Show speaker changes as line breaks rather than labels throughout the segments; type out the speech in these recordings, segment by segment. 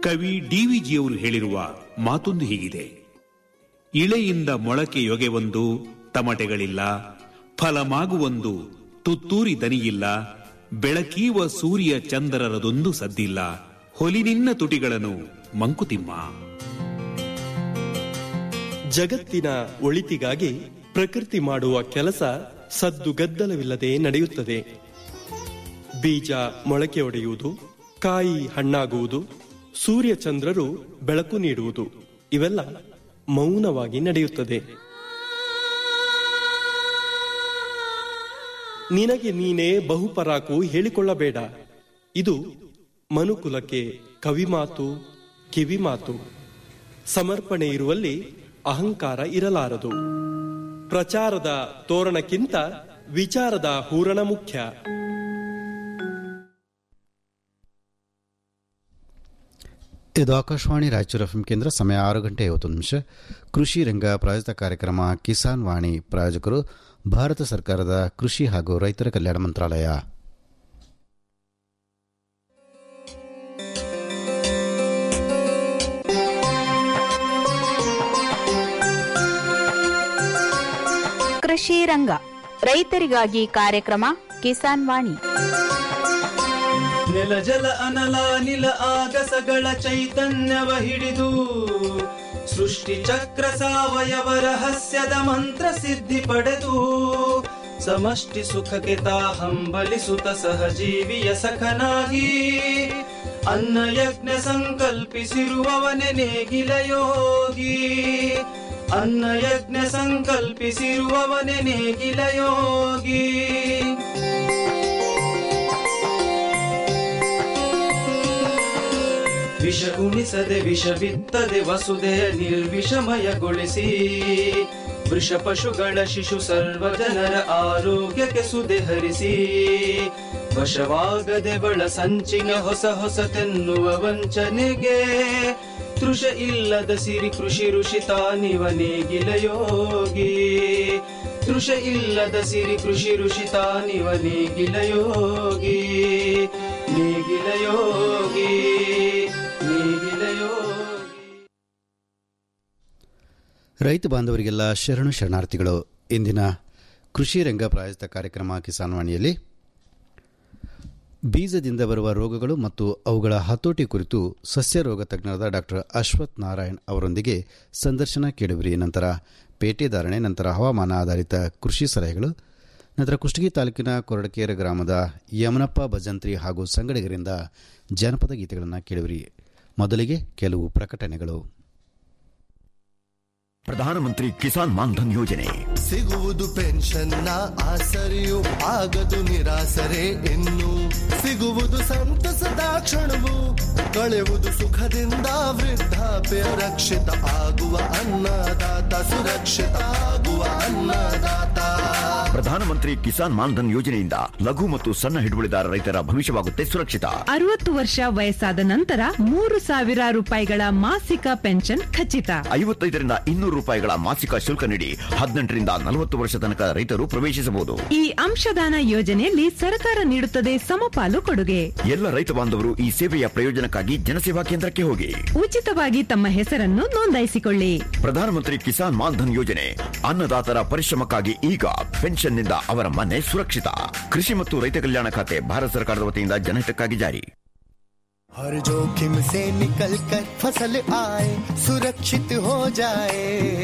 ಕವಿ ಡಿವಿಜಿಯವರು ಹೇಳಿರುವ ಮಾತೊಂದು ಹೀಗಿದೆ ಇಳೆಯಿಂದ ಮೊಳಕೆಯೊಗೆವೊಂದು ತಮಟೆಗಳಿಲ್ಲ ಫಲಮಾಗುವೊಂದು ತುತ್ತೂರಿ ದನಿಯಿಲ್ಲ ಬೆಳಕೀವ ಸೂರ್ಯ ಚಂದರರದೊಂದು ಸದ್ದಿಲ್ಲ ಹೊಲಿನಿನ್ನ ತುಟಿಗಳನ್ನು ಮಂಕುತಿಮ್ಮ
ಜಗತ್ತಿನ ಒಳಿತಿಗಾಗಿ ಪ್ರಕೃತಿ ಮಾಡುವ ಕೆಲಸ ಸದ್ದುಗದ್ದಲವಿಲ್ಲದೆ ನಡೆಯುತ್ತದೆ ಬೀಜ ಮೊಳಕೆ ಒಡೆಯುವುದು ಕಾಯಿ ಹಣ್ಣಾಗುವುದು ಸೂರ್ಯ ಚಂದ್ರರು ಬೆಳಕು ನೀಡುವುದು ಇವೆಲ್ಲ ಮೌನವಾಗಿ ನಡೆಯುತ್ತದೆ ನಿನಗೆ ನೀನೇ ಬಹುಪರಾಕು ಹೇಳಿಕೊಳ್ಳಬೇಡ ಇದು ಮನುಕುಲಕ್ಕೆ ಕವಿಮಾತು ಕಿವಿಮಾತು ಸಮರ್ಪಣೆ ಇರುವಲ್ಲಿ ಅಹಂಕಾರ ಇರಲಾರದು ಪ್ರಚಾರದ ತೋರಣಕ್ಕಿಂತ ವಿಚಾರದ ಹೂರಣ ಮುಖ್ಯ
ಇದು ಆಕಾಶವಾಣಿ ರಾಯಚೂರು ಎಫ್ಎಂ ಕೇಂದ್ರ ಸಮಯ ಆರು ಗಂಟೆ ಐವತ್ತೊಂದು ನಿಮಿಷ ಕೃಷಿ ರಂಗ ಪ್ರಾಯೋಜಿತ ಕಾರ್ಯಕ್ರಮ ಕಿಸಾನ್ ವಾಣಿ ಪ್ರಾಯೋಜಕರು ಭಾರತ ಸರ್ಕಾರದ ಕೃಷಿ ಹಾಗೂ ರೈತರ ಕಲ್ಯಾಣ ಮಂತ್ರಾಲಯ
ಕೃಷಿ ರಂಗ ರೈತರಿಗಾಗಿ ಕಾರ್ಯಕ್ರಮ ಕಿಸಾನ್ ವಾಣಿ
ನೆಲ ಜಲ ಅನಲ ನಿಲ ಆಗಸಗಳ ಚೈತನ್ಯವ ಹಿಡಿದು ಸೃಷ್ಟಿ ಚಕ್ರ ಸಾವಯವ ರಹಸ್ಯದ ಮಂತ್ರ ಸಿದ್ಧಿ ಪಡೆದು ಸಮಷ್ಟಿ ಸುಖಕ್ಕೆ ತಾ ಹಂಬಲಿಸುತ್ತ ಸಹಜೀವಿಯ ಸಖನಾಗಿ ಅನ್ನ ಯಜ್ಞ ಸಂಕಲ್ಪಿಸಿರುವವನೆ ನೇಗಿಲ ಯೋಗಿ ಅನ್ನ ಯಜ್ಞ ಸಂಕಲ್ಪಿಸಿರುವವನೆ ನೇಗಿಲ ಯೋಗಿ ವಿಷ ಉಣಿಸದೆ ವಿಷ ಬಿತ್ತದೆ ವಸುದೆಯ ನಿರ್ವಿಷಮಯಗೊಳಿಸಿ ವೃಷ ಪಶುಗಳ ಶಿಶು ಸರ್ವ ಜನರ ಆರೋಗ್ಯಕ್ಕೆ ಸುದೆ ಹರಿಸಿ ವಶವಾಗದೆ ಬಳ ಸಂಚಿನ ಹೊಸ ಹೊಸತೆನ್ನುವ ವಂಚನೆಗೆ ತೃಷ ಇಲ್ಲದ ಸಿರಿ ಕೃಷಿ ಋಷಿ ತಾನಿವ ನೇಗಿಲ ಯೋಗಿ ತೃಷ ಇಲ್ಲದ ಸಿರಿ ಕೃಷಿ ಋಷಿ ತಾನಿವ ನೇಗಿಲ ಯೋಗಿ ನೇಗಿಲ ಯೋಗಿ ನೇಗಿಲ ಯೋಗಿ
ರೈತ ಬಾಂಧವರಿಗೆಲ್ಲ ಶರಣು ಶರಣಾರ್ಥಿಗಳು ಇಂದಿನ ಕೃಷಿ ರಂಗ ಪ್ರಾಯೋಜಿತ ಕಾರ್ಯಕ್ರಮ ಕಿಸಾನ್ ವಾಣಿಯಲ್ಲಿ ಬೀಜದಿಂದ ಬರುವ ರೋಗಗಳು ಮತ್ತು ಅವುಗಳ ಹತೋಟಿ ಕುರಿತು ಸಸ್ಯ ರೋಗ ತಜ್ಞರಾದ ಡಾಕ್ಟರ್ ಅಶ್ವಥ್ ನಾರಾಯಣ್ ಅವರೊಂದಿಗೆ ಸಂದರ್ಶನ ಕೇಳುವಿರಿ ನಂತರ ಪೇಟೆದಾರಣೆ ನಂತರ ಹವಾಮಾನ ಆಧಾರಿತ ಕೃಷಿ ಸಲಹೆಗಳು ನಂತರ ಕುಷ್ಟಗಿ ತಾಲೂಕಿನ ಕೊರಡಕೇರ ಗ್ರಾಮದ ಯಮನಪ್ಪ ಭಜಂತ್ರಿ ಹಾಗೂ ಸಂಗಡಿಗರಿಂದ ಜನಪದ ಗೀತೆಗಳನ್ನು ಕೇಳುವಿರಿ ಮೊದಲಿಗೆ ಕೆಲವು ಪ್ರಕಟಣೆಗಳು
ಪ್ರಧಾನಮಂತ್ರಿ ಕಿಸಾನ್ ಮಾನ್ಧನ್ ಯೋಜನೆ
ಸಿಗುವುದು ಪೆನ್ಷನ್ನ ಆಸರೆಯು ಆಗದು ನಿರಾಸರೆ ಇನ್ನು ಸಿಗುವುದು ಸಂತಸದ ಕ್ಷಣವು ಕಳೆಯುವುದು ಸುಖದಿಂದ ವೃದ್ಧಾಪ್ಯ ರಕ್ಷಿತ ಆಗುವ ಅನ್ನದಾತ ಸುರಕ್ಷಿತ ಆಗುವ ಅನ್ನದಾತ
ಪ್ರಧಾನಮಂತ್ರಿ ಕಿಸಾನ್ ಮಾನ್ಧನ್ ಯೋಜನೆಯಿಂದ ಲಘು ಮತ್ತು ಸಣ್ಣ ಹಿಡುವಳಿದಾರ ರೈತರ ಭವಿಷ್ಯವಾಗುತ್ತೆ ಸುರಕ್ಷಿತ
ಅರವತ್ತು ವರ್ಷ ವಯಸ್ಸಾದ ನಂತರ ಮೂರು ಸಾವಿರ ರೂಪಾಯಿಗಳ ಮಾಸಿಕ ಪೆನ್ಷನ್ ಖಚಿತ
ಐವತ್ತೈದರಿಂದ ಇನ್ನೂರು ರೂಪಾಯಿಗಳ ಮಾಸಿಕ ಶುಲ್ಕ ನೀಡಿ ಹದಿನೆಂಟರಿಂದ ನಲವತ್ತು ವರ್ಷ ತನಕ ರೈತರು ಪ್ರವೇಶಿಸಬಹುದು
ಈ ಅಂಶದಾನ ಯೋಜನೆಯಲ್ಲಿ ಸರ್ಕಾರ ನೀಡುತ್ತದೆ ಸಮಪಾಲು ಕೊಡುಗೆ
ಎಲ್ಲ ರೈತ ಬಾಂಧವರು ಈ ಸೇವೆಯ ಪ್ರಯೋಜನಕ್ಕಾಗಿ ಜನಸೇವಾ ಕೇಂದ್ರಕ್ಕೆ ಹೋಗಿ
ಉಚಿತವಾಗಿ ತಮ್ಮ ಹೆಸರನ್ನು ನೋಂದಾಯಿಸಿಕೊಳ್ಳಿ
ಪ್ರಧಾನಮಂತ್ರಿ ಕಿಸಾನ್ ಮಾನ್ಧನ್ ಯೋಜನೆ ಅನ್ನದಾತರ ಪರಿಶ್ರಮಕ್ಕಾಗಿ ಈಗ ಪೆನ್ಷನ್ನಿಂದ ಅವರ ಮನೆ ಸುರಕ್ಷಿತ ಕೃಷಿ ಮತ್ತು ರೈತ ಕಲ್ಯಾಣ ಖಾತೆ ಭಾರತ ಸರ್ಕಾರದ ವತಿಯಿಂದ ಜನಹಿತಕ್ಕಾಗಿ ಜಾರಿ
हर जोखिम से निकल कर फसल आए सुरक्षित हो जाए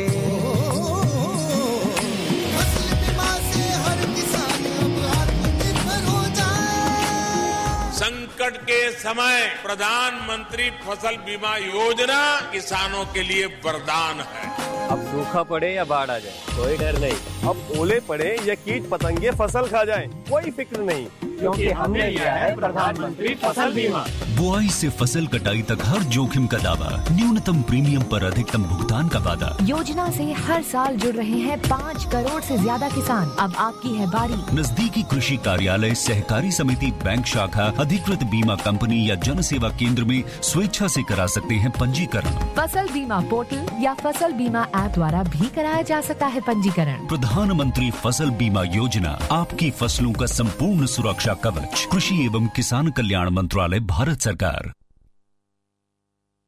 फसल बीमा से हर किसान अब आत्मनिर्भर हो जाए
संकट के समय प्रधानमंत्री फसल बीमा योजना किसानों के लिए वरदान है
अब सूखा पड़े या बाढ़ आ जाए कोई डर नहीं अब ओले पड़े या कीट पतंगे फसल खा जाए कोई फिक्र नहीं क्योंकि हमने लिया है प्रधानमंत्री फसल बीमा
बुआई से फसल कटाई तक हर जोखिम का दावा न्यूनतम प्रीमियम पर अधिकतम भुगतान का वादा
योजना से हर साल जुड़ रहे हैं पाँच करोड़ से ज्यादा किसान अब आपकी है बारी
नजदीकी कृषि कार्यालय सहकारी समिति बैंक शाखा अधिकृत बीमा कंपनी या जन सेवा केंद्र में स्वेच्छा से करा सकते हैं पंजीकरण
फसल बीमा पोर्टल या फसल बीमा ऐप द्वारा भी कराया जा सकता है पंजीकरण
प्रधानमंत्री फसल बीमा योजना आपकी फसलों का संपूर्ण सुरक्षा कवच कृषि एवं किसान कल्याण मंत्रालय भारत सरकार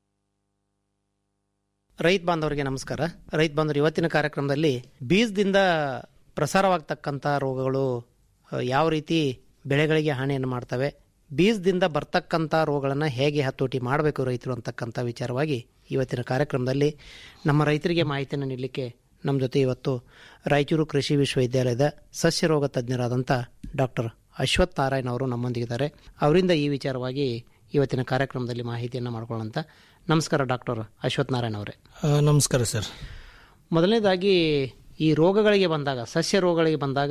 ರೈತ ಬಾಂಧವರಿಗೆ ನಮಸ್ಕಾರ ರೈತ ಬಾಂಧವರು ಇವತ್ತಿನ ಕಾರ್ಯಕ್ರಮದಲ್ಲಿ ಬೀಜದಿಂದ ಪ್ರಸಾರವಾಗ್ತಕ್ಕಂಥ ರೋಗಗಳು ಆ, ಯಾವ ರೀತಿ ಬೆಳೆಗಳಿಗೆ ಹಾನಿಯನ್ನು ಮಾಡ್ತವೆ ಬೀಜದಿಂದ ಬರ್ತಕ್ಕಂಥ ರೋಗಗಳನ್ನು ಹೇಗೆ ಹತೋಟಿ ಮಾಡಬೇಕು ರೈತರು ಅಂತಕ್ಕಂಥ ವಿಚಾರವಾಗಿ ಇವತ್ತಿನ ಕಾರ್ಯಕ್ರಮದಲ್ಲಿ ನಮ್ಮ ರೈತರಿಗೆ ಮಾಹಿತಿಯನ್ನು ನೀಡಲಿಕ್ಕೆ ನಮ್ಮ ಜೊತೆ ಇವತ್ತು ರಾಯಚೂರು ಕೃಷಿ ವಿಶ್ವವಿದ್ಯಾಲಯದ ಸಸ್ಯ ರೋಗ ತಜ್ಞರಾದಂಥ ಡಾಕ್ಟರ್ ಅಶ್ವಥ್ ನಾರಾಯಣ್ ಅವರು ನಮ್ಮೊಂದಿಗಿದ್ದಾರೆ ಅವರಿಂದ ಈ ವಿಚಾರವಾಗಿ ಇವತ್ತಿನ ಕಾರ್ಯಕ್ರಮದಲ್ಲಿ ಮಾಹಿತಿಯನ್ನು ಮಾಡ್ಕೊಳ್ಳೋಂಥ ನಮಸ್ಕಾರ ಡಾಕ್ಟರ್ ಅಶ್ವಥ್ ನಾರಾಯಣ್ ಅವರೇ
ಆ, ನಮಸ್ಕಾರ ಸರ್
ಮೊದಲನೇದಾಗಿ ಈ ರೋಗಗಳಿಗೆ ಬಂದಾಗ ಸಸ್ಯ ರೋಗಗಳಿಗೆ ಬಂದಾಗ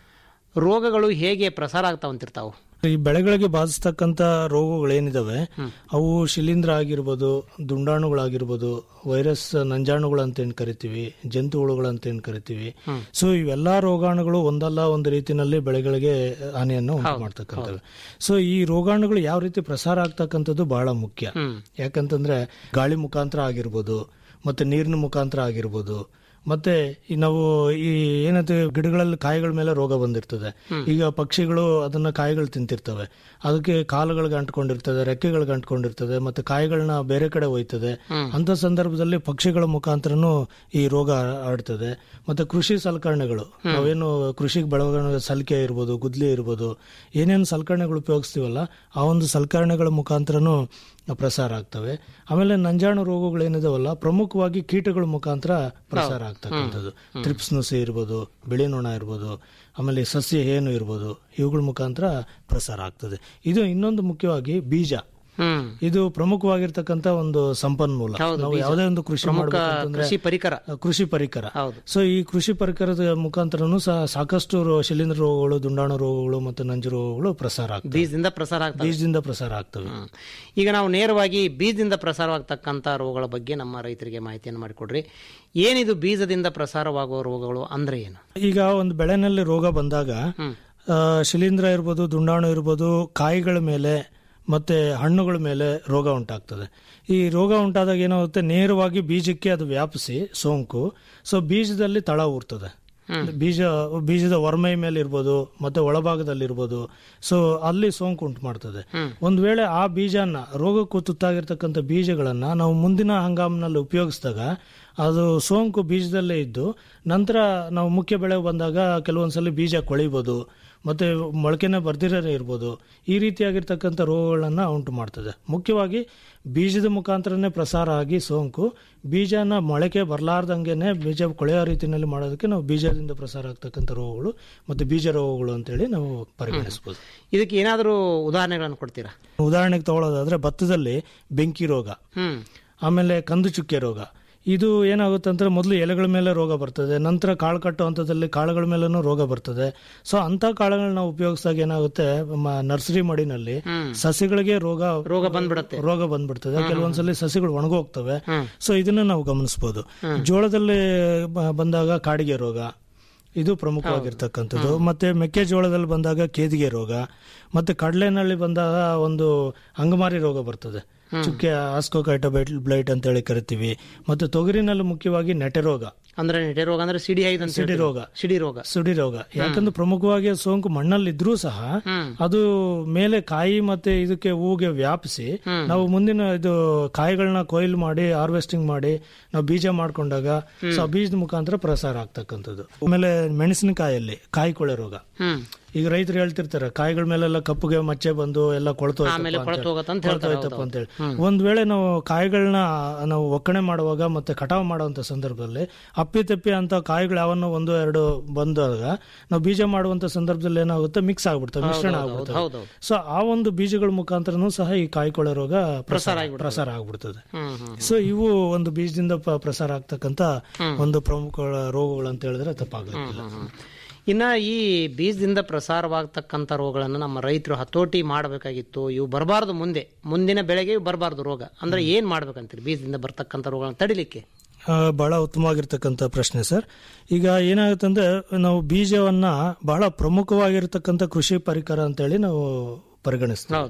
ರೋಗಗಳು ಹೇಗೆ ಪ್ರಸಾರ ಆಗ್ತಾವಂತಿರ್ತಾವು
ಈ ಬೆಳೆಗಳಿಗೆ ಬಾಧಿಸ್ತಕ್ಕಂಥ ರೋಗಗಳೇನಿದಾವೆ ಅವು ಶಿಲೀಂಧ್ರ ಆಗಿರ್ಬೋದು ದುಂಡಾಣುಗಳಾಗಿರ್ಬೋದು ವೈರಸ್ ನಂಜಾಣುಗಳು ಅಂತ ಏನ್ ಕರಿತೀವಿ ಜಂತು ಹುಳುಗಳು ಅಂತ ಏನ್ ಕರಿತೀವಿ ಸೊ ಇವೆಲ್ಲಾ ರೋಗಾಣುಗಳು ಒಂದಲ್ಲ ಒಂದು ರೀತಿನಲ್ಲಿ ಬೆಳೆಗಳಿಗೆ ಹಾನಿಯನ್ನು ಉಂಟು ಮಾಡ್ತಕ್ಕಂಥವೆ ಸೊ ಈ ರೋಗಾಣುಗಳು ಯಾವ ರೀತಿ ಪ್ರಸಾರ ಆಗ್ತಕ್ಕಂಥದ್ದು ಬಹಳ ಮುಖ್ಯ ಯಾಕಂತಂದ್ರೆ ಗಾಳಿ ಮುಖಾಂತರ ಆಗಿರ್ಬೋದು ಮತ್ತೆ ನೀರಿನ ಮುಖಾಂತರ ಆಗಿರ್ಬೋದು ಮತ್ತೆ ಈ ನಾವು ಈ ಏನಂತ ಗಿಡಗಳಲ್ಲಿ ಕಾಯಿಗಳ ಮೇಲೆ ರೋಗ ಬಂದಿರ್ತದೆ ಈಗ ಪಕ್ಷಿಗಳು ಅದನ್ನ ಕಾಯಿಗಳು ತಿಂತಿರ್ತವೆ ಅದಕ್ಕೆ ಕಾಲುಗಳಿಗೆ ಅಂಟ್ಕೊಂಡಿರ್ತದೆ ರೆಕ್ಕೆಗಳಿಗೆ ಅಂಟ್ಕೊಂಡಿರ್ತದೆ ಮತ್ತೆ ಕಾಯಿಗಳನ್ನ ಬೇರೆ ಕಡೆ ಒಯ್ತದೆ ಅಂತ ಸಂದರ್ಭದಲ್ಲಿ ಪಕ್ಷಿಗಳ ಮುಖಾಂತರನು ಈ ರೋಗ ಹರಡ್ತದೆ ಮತ್ತೆ ಕೃಷಿ ಸಲಕರಣೆಗಳು ನಾವೇನು ಕೃಷಿಗೆ ಬಳಗ ಸಲಿಕೆ ಇರ್ಬೋದು ಗುದ್ಲಿ ಇರ್ಬೋದು ಏನೇನು ಸಲಕರಣೆಗಳು ಉಪಯೋಗಿಸ್ತೀವಲ್ಲ ಆ ಒಂದು ಸಲಕರಣೆಗಳ ಮುಖಾಂತರನು ಪ್ರಸಾರ ಆಗ್ತವೆ ಆಮೇಲೆ ನಂಜಾಣು ರೋಗಗಳು ಏನಿದಾವಲ್ಲ ಪ್ರಮುಖವಾಗಿ ಕೀಟಗಳ ಮುಖಾಂತರ ಪ್ರಸಾರ ಆಗ್ತಕ್ಕಂಥದ್ದು ತ್ರಿಪ್ಸ್ ನುಸಿ ಇರ್ಬೋದು ಬಿಳಿ ನೊಣ ಇರ್ಬೋದು ಆಮೇಲೆ ಸಸ್ಯ ಏನು ಇರ್ಬೋದು ಇವುಗಳ ಮುಖಾಂತರ ಪ್ರಸಾರ ಆಗ್ತದೆ ಇದು ಇನ್ನೊಂದು ಮುಖ್ಯವಾಗಿ ಬೀಜ ಇದು ಪ್ರಮುಖವಾಗಿರ್ತಕ್ಕಂಥ ಒಂದು ಸಂಪನ್ಮೂಲ ನಾವು ಯಾವುದೇ ಒಂದು ಕೃಷಿ
ಪ್ರಮುಖ
ಮಾಡ್ಬೇಕಂತಂದ್ರೆ
ಕೃಷಿ ಪರಿಕರ
ಕೃಷಿ ಪರಿಕರ ಸೊ ಈ ಕೃಷಿ ಪರಿಕರದ ಮುಖಾಂತರನು ಸಹ ಸಾಕಷ್ಟು ರೋ- ಶಿಲೀಂಧ್ರ ರೋಗಗಳು ದುಂಡಾಣು ರೋಗಗಳು ಮತ್ತು ನಂಜು ರೋಗಗಳು ಪ್ರಸಾರ ಆಗ್ತವೆ
ಬೀಜದಿಂದ ಪ್ರಸಾರ ಆಗ್ತವೆ
ಬೀಜದಿಂದ ಪ್ರಸಾರ ಆಗ್ತವೆ
ಈಗ ನಾವು ನೇರವಾಗಿ ಬೀಜದಿಂದ ಪ್ರಸಾರವಾಗ್ತಕ್ಕಂಥ ರೋಗಗಳ ಬಗ್ಗೆ ನಮ್ಮ ರೈತರಿಗೆ ಮಾಹಿತಿಯನ್ನು ಮಾಡಿಕೊಡ್ರಿ ಏನಿದು ಬೀಜದಿಂದ ಪ್ರಸಾರವಾಗುವ ರೋಗಗಳು ಅಂದ್ರೆ ಏನು
ಈಗ ಒಂದು ಬೆಳೆನಲ್ಲಿ ರೋಗ ಬಂದಾಗ ಆ, ಶಿಲೀಂಧ್ರ ಇರ್ಬೋದು ದುಂಡಾಣು ಇರ್ಬೋದು ಕಾಯಿಗಳ ಮೇಲೆ ಮತ್ತೆ ಹಣ್ಣುಗಳ ಮೇಲೆ ರೋಗ ಉಂಟಾಗ್ತದೆ ಈ ರೋಗ ಉಂಟಾದಾಗ ಏನಾಗುತ್ತೆ ನೇರವಾಗಿ ಬೀಜಕ್ಕೆ ಅದು ವ್ಯಾಪಿಸಿ ಸೋಂಕು ಸೊ ಬೀಜದಲ್ಲಿ ತಳ ಊರ್ತದೆ ಬೀಜ ಬೀಜದ ಹೊರಮೈ ಮೇಲೆ ಇರ್ಬೋದು ಮತ್ತೆ ಒಳಭಾಗದಲ್ಲಿ ಇರ್ಬೋದು ಸೊ ಅಲ್ಲಿ ಸೋಂಕು ಉಂಟು ಮಾಡ್ತದೆ ಒಂದ್ ವೇಳೆ ಆ ಬೀಜನ ರೋಗಕ್ಕೂ ತುತ್ತಾಗಿರ್ತಕ್ಕಂಥ ಬೀಜಗಳನ್ನ ನಾವು ಮುಂದಿನ ಹಂಗಾಮಿನಲ್ಲಿ ಉಪಯೋಗಿಸಿದಾಗ ಅದು ಸೋಂಕು ಬೀಜದಲ್ಲೇ ಇದ್ದು ನಂತರ ನಾವು ಮುಖ್ಯ ಬೆಳೆ ಬಂದಾಗ ಕೆಲವೊಂದ್ಸಲಿ ಬೀಜ ಕೊಳಿಬೋದು ಮತ್ತೆ ಮೊಳಕೆನೆ ಬರ್ದಿರೇ ಇರ್ಬೋದು ಈ ರೀತಿಯಾಗಿರ್ತಕ್ಕಂಥ ರೋಗಗಳನ್ನ ಉಂಟು ಮಾಡ್ತದೆ ಮುಖ್ಯವಾಗಿ ಬೀಜದ ಮುಖಾಂತರನೇ ಪ್ರಸಾರ ಆಗಿ ಸೋಂಕು ಬೀಜನ ಮೊಳಕೆ ಬರಲಾರ್ದಂಗೆನೆ ಬೀಜ ಕೊಳೆಯೋ ರೀತಿಯಲ್ಲಿ ಮಾಡೋದಕ್ಕೆ ನಾವು ಬೀಜದಿಂದ ಪ್ರಸಾರ ಆಗ್ತಕ್ಕಂಥ ರೋಗಗಳು ಮತ್ತೆ ಬೀಜ ರೋಗಗಳು ಅಂತೇಳಿ ನಾವು ಪರಿಗಣಿಸಬಹುದು
ಇದಕ್ಕೆ ಏನಾದರೂ ಉದಾಹರಣೆಗಳನ್ನು ಕೊಡ್ತೀರಾ
ಉದಾಹರಣೆಗೆ ತಗೊಳ್ಳೋದಾದ್ರೆ ಭತ್ತದಲ್ಲಿ ಬೆಂಕಿ ರೋಗ
ಹ್ಮ್
ಆಮೇಲೆ ಕಂದು ಚುಕ್ಕೆ ರೋಗ ಇದು ಏನಾಗುತ್ತೆ ಅಂದ್ರೆ ಮೊದಲು ಎಲೆಗಳ ಮೇಲೆ ರೋಗ ಬರ್ತದೆ ನಂತರ ಕಾಳು ಕಟ್ಟೋ ಹಂತದಲ್ಲಿ ಕಾಳುಗಳ ಮೇಲೂ ರೋಗ ಬರ್ತದೆ ಸೊ ಅಂತ ಕಾಳುಗಳನ್ನ ನಾವು ಉಪಯೋಗಿಸಿದಾಗ ಏನಾಗುತ್ತೆ ಮ- ನರ್ಸರಿ ಮಡಿನಲ್ಲಿ ಸಸಿಗಳಿಗೆ ರೋಗ
ರೋಗ ಬಂದ್ಬಿಡುತ್ತೆ
ರೋಗ ಬಂದ್ಬಿಡ್ತದೆ ಕೆಲವೊಂದ್ಸಲಿ ಸಸಿಗಳು ಒಣಗೋಗ್ತವೆ ಸೊ ಇದನ್ನ ನಾವು ಗಮನಿಸಬಹುದು ಜೋಳದಲ್ಲಿ ಬ- ಬಂದಾಗ ಕಾಡಿಗೆ ರೋಗ ಇದು ಪ್ರಮುಖವಾಗಿರ್ತಕ್ಕಂಥದ್ದು ಮತ್ತೆ ಮೆಕ್ಕೆಜೋಳದಲ್ಲಿ ಬಂದಾಗ ಕೇದಿಗೆ ರೋಗ ಮತ್ತೆ ಕಡಲೆನಲ್ಲಿ ಬಂದಾಗ ಒಂದು ಅಂಗಮಾರಿ ರೋಗ ಬರ್ತದೆ ಚುಕ್ಕೆ ಆಸ್ಕೋಕೈಟ ಬ್ಲೈಟ್ ಅಂತ ಹೇಳಿ ಕರಿತೀವಿ ಮತ್ತೆ ತೊಗರಿನಲ್ಲಿ ಮುಖ್ಯವಾಗಿ ನೆಟೆ ರೋಗ
ಅಂದ್ರೆ ನೆಟೆ ರೋಗ ಅಂದ್ರೆ ಸಿಡಿ ಐದು ಅಂತ
ಸಿಡಿ
ಹೇಳ್ತೀವಿ.
ರೋಗ
ಸಿಡಿ ರೋಗ
ಸುಡಿ ರೋಗ ಯಾಕಂದ್ರೆ ಪ್ರಮುಖವಾಗಿ ಸೋಂಕು ಮಣ್ಣಲ್ಲಿ ಇದ್ರೂ ಸಹ ಅದು ಮೇಲೆ ಕಾಯಿ ಮತ್ತೆ ಇದಕ್ಕೆ ಹೂಗೆ ವ್ಯಾಪಿಸಿ ನಾವು ಮುಂದಿನ ಇದು ಕಾಯಿಗಳನ್ನ ಕೊಯ್ಲು ಮಾಡಿ ಹಾರ್ವೆಸ್ಟಿಂಗ್ ಮಾಡಿ ನಾವು ಬೀಜ ಮಾಡ್ಕೊಂಡಾಗ ಸೊ ಆ ಬೀಜದ ಮುಖಾಂತರ ಪ್ರಸಾರ ಆಗ್ತಕ್ಕಂಥದ್ದು ಆಮೇಲೆ ಮೆಣಸಿನಕಾಯಲ್ಲಿ ಕಾಯಿ ಕೊಳೆ ರೋಗ
ಹ್ಮ್
ಈಗ ರೈತರು ಹೇಳ್ತಿರ್ತಾರೆ ಕಾಯಿಗಳ ಮೇಲೆಲ್ಲ ಕಪ್ಪುಗೆ ಮಚ್ಚೆ ಬಂದು ಎಲ್ಲ ಕೊಳ್ತು
ಆಮೇಲೆ ಕೊಳ್ತು ಹೋಗತ್ತೆ ಅಂತ ಹೇಳ್ತಾರೆ, ಹೌದು,
ಅಂತ ಹೇಳಿ ಒಂದ್ ವೇಳೆ ನಾವು ಕಾಯಿಗಳನ್ನ ನಾವು ಒಕ್ಕಣೆ ಮಾಡುವಾಗ ಮತ್ತೆ ಕಟಾವು ಮಾಡುವಂತ ಸಂದರ್ಭದಲ್ಲಿ ಅಪ್ಪಿ ತಪ್ಪಿ ಅಂತ ಕಾಯಿಗಳು ಯಾವನ್ನೋ ಒಂದು ಎರಡು ಬಂದಾಗ ನಾವು ಬೀಜ ಮಾಡುವಂತ ಸಂದರ್ಭದಲ್ಲಿ ಏನಾಗುತ್ತೆ ಮಿಕ್ಸ್ ಆಗ್ಬಿಡ್ತವೆ ಮಿಶ್ರಣ
ಹೌದು,
ಆಗ್ಬಿಡ್ತವೆ
ಹೌದು, ಹೌದು.
ಸೊ ಆ ಒಂದು ಬೀಜಗಳ ಮುಖಾಂತರನೂ ಸಹ ಈ ಕಾಯಿಕೊಳೆ ರೋಗ
ಪ್ರಸಾರ
ಪ್ರಸಾರ
ಆಗ್ಬಿಡ್ತದೆ.
ಪ್ರಸಾರ ಆಗ್ಬಿಡ್ತದೆ
ಹ್ಮ್, ಹ್ಮ್.
ಸೊ ಇವು ಒಂದು ಬೀಜದಿಂದ ಪ- ಪ್ರಸಾರ ಆಗ್ತಕ್ಕಂತ ಒಂದು ಪ್ರಮುಖ ರೋಗಗಳು ಅಂತ ಹೇಳಿದ್ರೆ ತಪ್ಪಾಗಲಿಕ್ಕಿಲ್ಲ
ಇನ್ನ ಈ ಬೀಜದಿಂದ ಪ್ರಸಾರವಾಗ್ತಕ್ಕಂಥ ರೋಗಗಳನ್ನು ನಮ್ಮ ರೈತರು ಹತೋಟಿ ಮಾಡಬೇಕಾಗಿತ್ತು ಇವು ಬರಬಾರ್ದು ಮುಂದೆ ಮುಂದಿನ ಬೆಳೆಗೆ ಇವು ಬರಬಾರ್ದು ರೋಗ ಅಂದ್ರೆ ಏನ್ ಮಾಡ್ಬೇಕಂತೀರಿ ಬೀಜದಿಂದ ಬರ್ತಕ್ಕಂಥ ರೋಗಗಳನ್ನು ತಡಿಲಿಕ್ಕೆ
ಆ, ಬಹಳ ಉತ್ತಮವಾಗಿರ್ತಕ್ಕಂಥ ಪ್ರಶ್ನೆ ಸರ್ ಈಗ ಏನಾಗುತ್ತಂದ್ರೆ ನಾವು ಬೀಜವನ್ನ ಬಹಳ ಪ್ರಮುಖವಾಗಿರ್ತಕ್ಕಂಥ ಕೃಷಿ ಪರಿಕರ ಅಂತೇಳಿ ನಾವು ಪರಿಗಣಿಸ್ತೀವಿ